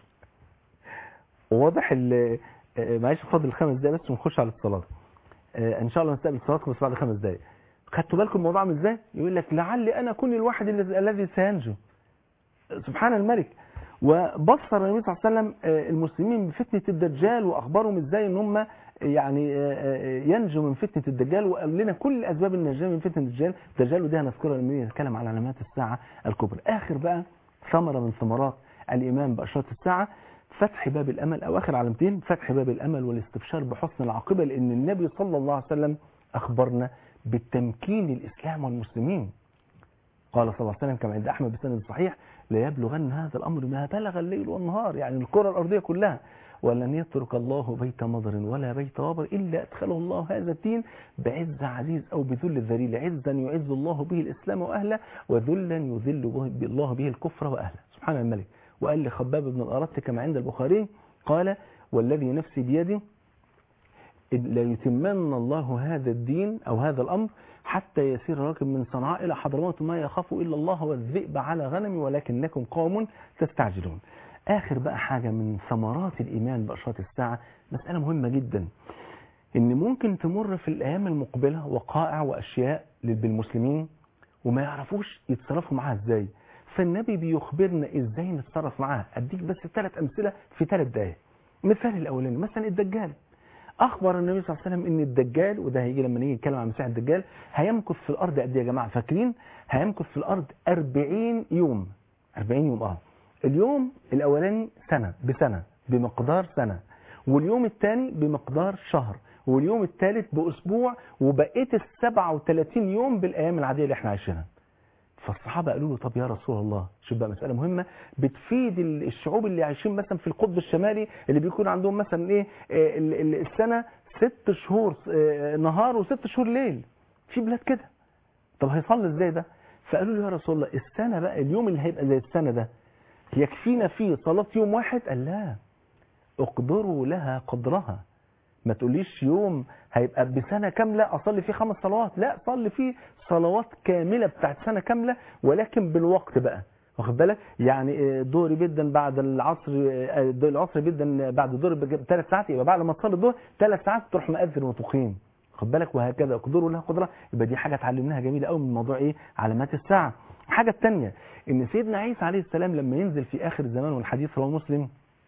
واضح ال- آه، معلش فاضل خمس دقايق بس ونخش على الصلاه آه، ان شاء الله نستقبل صلاتكم بس بعد خمس دقايق خدتوا بالكم الموضوع عامل ازاي يقول لك لعلي انا اكون الواحد الذي الذي سينجو سبحان الملك وبصر النبي صلى الله عليه وسلم آه، المسلمين بفتنة الدجال وأخبرهم إزاي إن هم يعني آه، آه، ينجوا من فتنة الدجال وقال لنا كل أسباب النجاة من فتنة الدجال الدجال وده هنذكرها لما نتكلم على علامات الساعة الكبرى آخر بقى ثمرة من ثمرات الإيمان بأشراط الساعة فتح باب الأمل أو آخر علامتين فتح باب الأمل والاستبشار بحسن العاقبة لأن النبي صلى الله عليه وسلم أخبرنا بالتمكين الإسلام والمسلمين قال صلى الله عليه وسلم كما عند أحمد بسند صحيح لا يبلغن هذا الأمر ما بلغ الليل والنهار يعني الكرة الأرضية كلها ولن يترك الله بيت مضر ولا بيت وبر إلا أدخله الله هذا الدين بعز عزيز أو بذل ذليل عزا يعز الله به الإسلام وأهله وذلا يذل به الله به الكفر وأهله سبحان الملك وقال لخباب بن الأرت كما عند البخاري قال والذي نفسي بيده ليتمن الله هذا الدين أو هذا الأمر حتى يسير راكب من صنعاء إلى حضرموت ما يخاف إلا الله والذئب على غنمي ولكنكم قوم تستعجلون آخر بقى حاجة من ثمرات الإيمان بأشراط الساعة مسألة مهمة جدا إن ممكن تمر في الأيام المقبلة وقائع وأشياء بالمسلمين وما يعرفوش يتصرفوا معاها إزاي فالنبي بيخبرنا إزاي نتصرف معاها أديك بس ثلاث أمثلة في ثلاث دقايق مثال الأولاني مثلا الدجال أخبر النبي صلى الله عليه وسلم إن الدجال وده هيجي لما نيجي نتكلم عن مسيح الدجال هيمكث في الأرض قد إيه يا جماعة فاكرين هيمكث في الأرض 40 يوم 40 يوم اه اليوم الأولاني سنة بسنة بمقدار سنة واليوم الثاني بمقدار شهر واليوم الثالث بأسبوع وبقية ال 37 يوم بالأيام العادية اللي احنا عايشينها فالصحابة قالوا له طب يا رسول الله شوف بقى مسألة مهمة بتفيد الشعوب اللي عايشين مثلا في القطب الشمالي اللي بيكون عندهم مثلا ايه ال- ال- السنة ست شهور آه، نهار وست شهور ليل في بلاد كده طب هيصلي ازاي ده فقالوا له يا رسول الله السنة بقى اليوم اللي هيبقى زي السنة ده يكفينا فيه صلاة يوم واحد قال لا اقدروا لها قدرها ما تقوليش يوم هيبقى بسنة كاملة أصلي فيه خمس صلوات لا صلي فيه صلوات كاملة بتاعت سنة كاملة ولكن بالوقت بقى واخد بالك يعني دوري جدا بعد العصر العصر جدا بعد الظهر بثلاث ساعات يبقى بعد ما تصلي الظهر ثلاث ساعات تروح مؤذن وتقيم خد بالك وهكذا قدروا لها قدره يبقى دي حاجه اتعلمناها جميله قوي من موضوع ايه علامات الساعه الحاجه الثانيه ان سيدنا عيسى عليه السلام لما ينزل في اخر الزمان والحديث رواه مسلم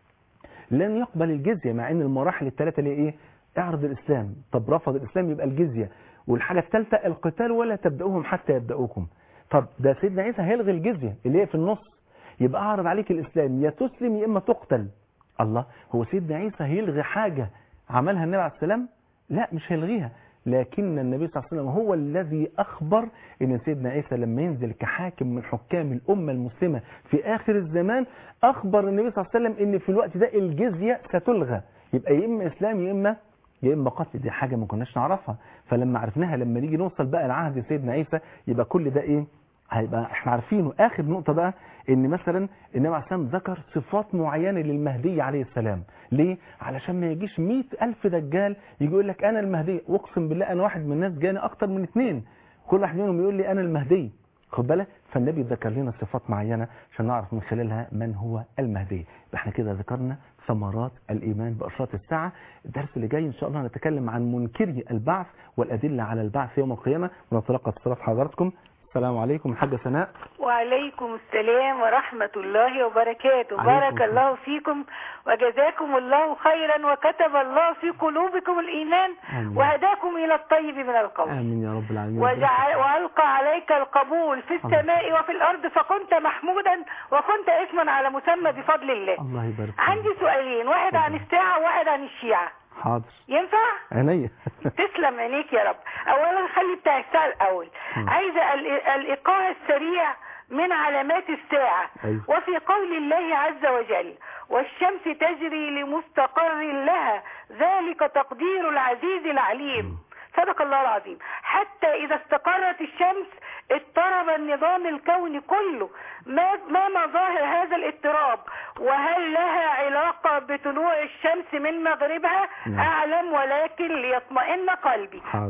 لن يقبل الجزيه مع ان المراحل الثلاثه اللي ايه اعرض الاسلام طب رفض الاسلام يبقى الجزيه والحاجه الثالثه القتال ولا تبداوهم حتى يبداوكم طب ده سيدنا عيسى هيلغي الجزيه اللي هي في النص يبقى اعرض عليك الاسلام يا تسلم يا اما تقتل الله هو سيدنا عيسى هيلغي حاجه عملها النبي عليه السلام لا مش هيلغيها لكن النبي صلى الله عليه وسلم هو الذي أخبر أن سيدنا عيسى لما ينزل كحاكم من حكام الأمة المسلمة في آخر الزمان أخبر النبي صلى الله عليه وسلم أن في الوقت ده الجزية ستلغى يبقى يا إما إسلام يا إما يا إما قتل دي حاجة ما كناش نعرفها فلما عرفناها لما نيجي نوصل بقى لعهد سيدنا عيسى يبقى كل ده إيه هيبقى احنا عارفينه آخر نقطة بقى ان مثلا النبي عليه السلام ذكر صفات معينة للمهدي عليه السلام ليه؟ علشان ما يجيش مئة ألف دجال يجي يقول لك أنا المهدي واقسم بالله أنا واحد من الناس جاني أكتر من اثنين كل واحد منهم يقول لي أنا المهدي خد بالك فالنبي ذكر لنا صفات معينة عشان نعرف من خلالها من هو المهدي يبقى احنا كده ذكرنا ثمرات الإيمان بأشراط الساعة الدرس اللي جاي إن شاء الله نتكلم عن منكري البعث والأدلة على البعث يوم القيامة ونتلقى اتصالات حضراتكم السلام عليكم الحاجة سناء وعليكم السلام ورحمة الله وبركاته عليكم بارك السلام. الله فيكم وجزاكم الله خيرا وكتب الله في قلوبكم الإيمان آمين. وهداكم إلى الطيب من القول آمين يا رب العالمين وجعل وألقى عليك القبول في السماء وفي الأرض فكنت محمودا وكنت اسما على مسمى بفضل الله الله يبارك فيك. عندي سؤالين واحد عن الساعة وواحد عن الشيعة حاضر ينفع؟ عينيا تسلم عينيك يا رب اولا خلي بتاع الساعه الاول مم. عايزه ال- الايقاع السريع من علامات الساعه أيوة. وفي قول الله عز وجل والشمس تجري لمستقر لها ذلك تقدير العزيز العليم صدق الله العظيم حتى إذا استقرت الشمس اضطرب النظام الكوني كله ما ما مظاهر هذا الاضطراب وهل لها علاقة بطلوع الشمس من مغربها نعم. أعلم ولكن ليطمئن قلبي حاضر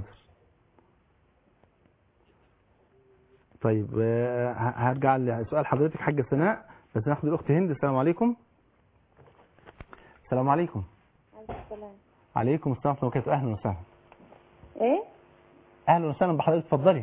طيب آه، ه- هرجع لسؤال حضرتك حاجة سناء بس ناخد الأخت هند السلام عليكم السلام عليكم عليكم السلام ورحمة الله وبركاته أهلا وسهلا ايه أهلا وسهلا بحضرتك اتفضلي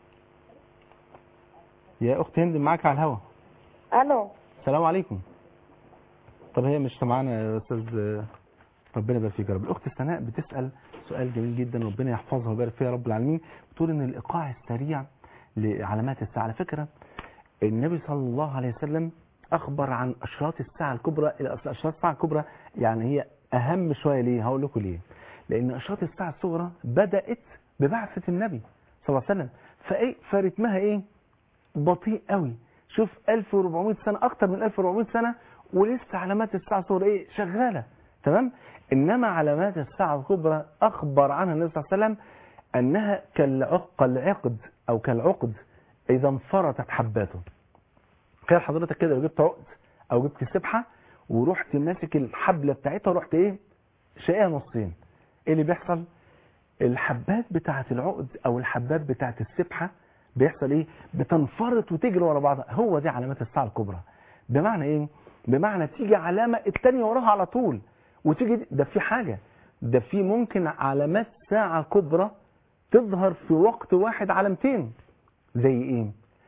يا أخت هند معاك على الهوا الو السلام عليكم طب هي مش سامعانا يا استاذ ربنا يبارك فيك يا رب الاخت سناء بتسال سؤال جميل جدا ربنا يحفظها ويبارك فيها يا رب العالمين بتقول ان الايقاع السريع لعلامات الساعه على فكره النبي صلى الله عليه وسلم اخبر عن اشراط الساعه الكبرى اشراط الساعه الكبرى يعني هي اهم شويه ليه هقول لكم ليه لان اشراط الساعه الصغرى بدات ببعثه النبي صلى الله عليه وسلم فايه فرتمها ايه بطيء قوي شوف 1400 سنة أكتر من 1400 سنة ولسه علامات الساعة الصغرى إيه شغالة تمام إنما علامات الساعة الكبرى أخبر عنها النبي صلى الله عليه وسلم أنها كالعق- كالعقد أو كالعقد إذا انفرطت حباته تخيل حضرتك كده لو جبت عقد او جبت سبحه ورحت ماسك الحبله بتاعتها ورحت ايه شقيها نصين ايه اللي بيحصل الحبات بتاعه العقد او الحبات بتاعه السبحه بيحصل ايه بتنفرط وتجري ورا بعضها هو دي علامات الساعه الكبرى بمعنى ايه بمعنى تيجي علامه الثانيه وراها على طول وتيجي دي- ده في حاجه ده في ممكن علامات ساعه كبرى تظهر في وقت واحد علامتين زي ايه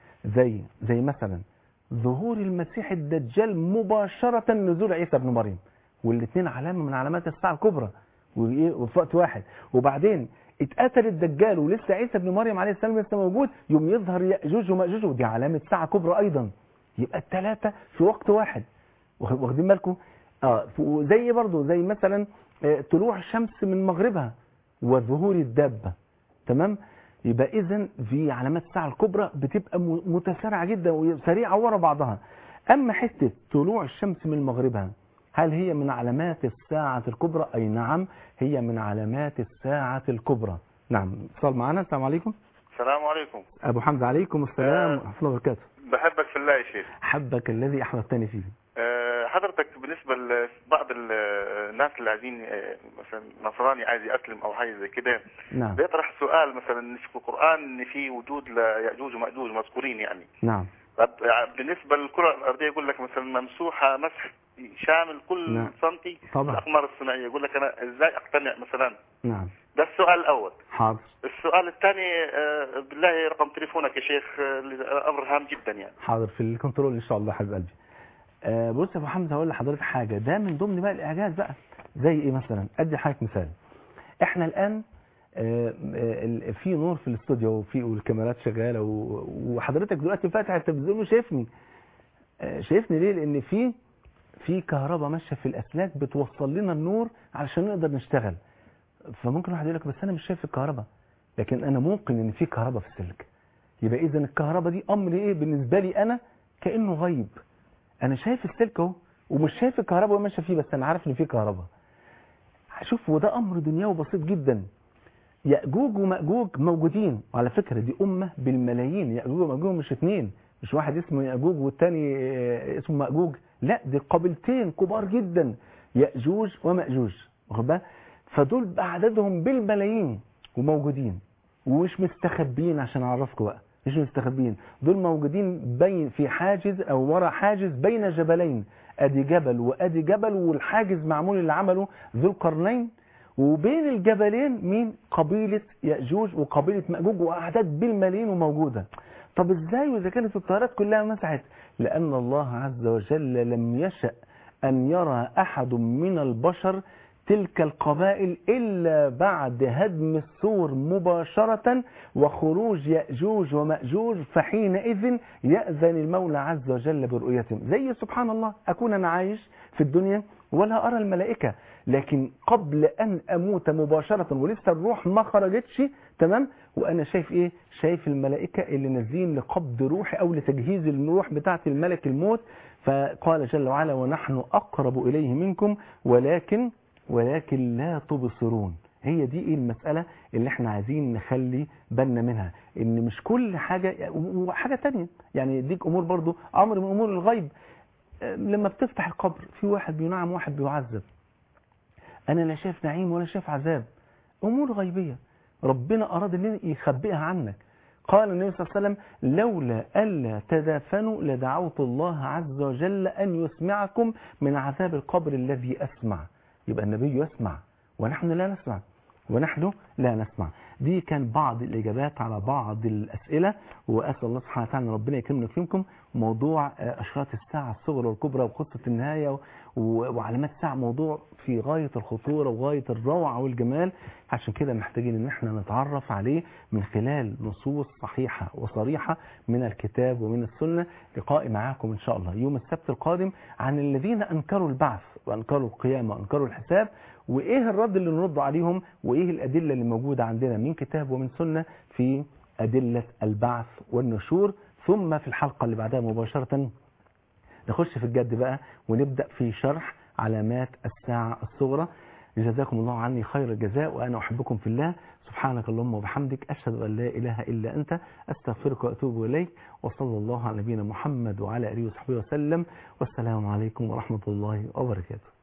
زي زي مثلا ظهور المسيح الدجال مباشرة نزول عيسى ابن مريم والاثنين علامة من علامات الساعة الكبرى وإيه؟ وفي وقت واحد وبعدين اتقتل الدجال ولسه عيسى ابن مريم عليه السلام لسه موجود يوم يظهر يأجوج ومأجوج ودي علامة ساعة كبرى أيضا يبقى الثلاثة في وقت واحد واخد- واخدين بالكم اه ف- زي برضو زي مثلا آه، طلوع الشمس من مغربها وظهور الدابة تمام يبقى اذا في علامات الساعه الكبرى بتبقى م- متسارعه جدا وسريعه ورا بعضها اما حته طلوع الشمس من مغربها هل هي من علامات الساعه الكبرى اي نعم هي من علامات الساعه الكبرى نعم اتصال معنا السلام عليكم السلام عليكم ابو حمد عليكم السلام آه. ورحمه الله وبركاته بحبك في الله يا شيخ حبك الذي احببتني فيه آه، حضرتك بالنسبة لبعض ال- الناس اللي عايزين آه، مثلا نصراني عايز يأسلم أو حاجة زي كده نعم بيطرح سؤال مثلا إن في القرآن إن في وجود ليأجوج ومأجوج مذكورين يعني نعم طب بالنسبة للكرة الأرضية يقول لك مثلا ممسوحة مسح شامل كل نعم. سنتي طبعا. الأقمار الصناعية يقول لك أنا إزاي أقتنع مثلا نعم ده السؤال الأول حاضر السؤال الثاني آه، بالله رقم تليفونك يا شيخ آه، أمر هام جدا يعني حاضر في الكنترول ان شاء الله يا حبيب قلبي آه بص يا ابو حمزه هقول لحضرتك حاجه ده من ضمن بقى الاعجاز بقى زي ايه مثلا ادي حضرتك مثال احنا الان آه، آه، ال- في نور في الاستوديو وفي والكاميرات شغاله و- وحضرتك دلوقتي فاتح التلفزيون وشايفني آه، شايفني ليه لان في في كهرباء ماشيه في الاسلاك بتوصل لنا النور علشان نقدر نشتغل فممكن واحد يقول لك بس انا مش شايف الكهرباء لكن انا موقن ان في كهرباء في السلك يبقى اذا الكهرباء دي امر ايه بالنسبه لي انا كانه غيب انا شايف السلك اهو ومش شايف الكهرباء وهي ماشيه فيه بس انا عارف ان في كهرباء شوف وده امر دنيوي بسيط جدا ياجوج وماجوج موجودين وعلى فكره دي امه بالملايين ياجوج وماجوج مش اتنين مش واحد اسمه ياجوج والتاني آه، اسمه ماجوج لا دي قبيلتين كبار جدا ياجوج وماجوج واخد بالك فدول بعددهم بالملايين وموجودين ومش مستخبين عشان اعرفكم بقى مش مستخبين دول موجودين بين في حاجز او ورا حاجز بين جبلين ادي جبل وادي جبل والحاجز معمول اللي عمله ذو القرنين وبين الجبلين مين قبيلة يأجوج وقبيلة مأجوج وأعداد بالملايين وموجودة طب ازاي واذا كانت الطيارات كلها مسحت لأن الله عز وجل لم يشأ أن يرى أحد من البشر تلك القبائل إلا بعد هدم السور مباشرة وخروج يأجوج ومأجوج فحينئذ يأذن المولى عز وجل برؤيتهم زي سبحان الله أكون أنا عايش في الدنيا ولا أرى الملائكة لكن قبل أن أموت مباشرة ولسه الروح ما خرجتش تمام وأنا شايف إيه شايف الملائكة اللي نازلين لقبض روحي أو لتجهيز الروح بتاعة الملك الموت فقال جل وعلا ونحن أقرب إليه منكم ولكن ولكن لا تبصرون هي دي ايه المسألة اللي احنا عايزين نخلي بالنا منها ان مش كل حاجة وحاجة تانية يعني يديك امور برضو امر من امور الغيب أه، لما بتفتح القبر في واحد بينعم واحد بيعذب انا لا شايف نعيم ولا شايف عذاب امور غيبية ربنا اراد ان يخبئها عنك قال النبي صلى الله عليه وسلم لولا ألا تدافنوا لدعوت الله عز وجل أن يسمعكم من عذاب القبر الذي أسمع يبقى النبي يسمع ونحن لا نسمع ونحن لا نسمع دي كان بعض الإجابات على بعض الأسئلة وأسأل الله سبحانه وتعالى أن ربنا يكرمنا ويكرمكم موضوع آه، أشراط الساعة الصغرى والكبرى وقصة النهاية و- وعلامات الساعة موضوع في غاية الخطورة وغاية الروعة والجمال عشان كده محتاجين ان احنا نتعرف عليه من خلال نصوص صحيحة وصريحة من الكتاب ومن السنة لقائي معاكم ان شاء الله يوم السبت القادم عن الذين انكروا البعث وانكروا القيامة وانكروا الحساب وايه الرد اللي نرد عليهم وايه الادلة اللي موجودة عندنا من كتاب ومن سنة في ادلة البعث والنشور ثم في الحلقة اللي بعدها مباشرة نخش في الجد بقى ونبدأ في شرح علامات الساعة الصغرى جزاكم الله عني خير الجزاء وأنا أحبكم في الله سبحانك اللهم وبحمدك أشهد أن لا إله إلا أنت أستغفرك وأتوب إليك وصلى الله على نبينا محمد وعلى آله وصحبه وسلم والسلام عليكم ورحمة الله وبركاته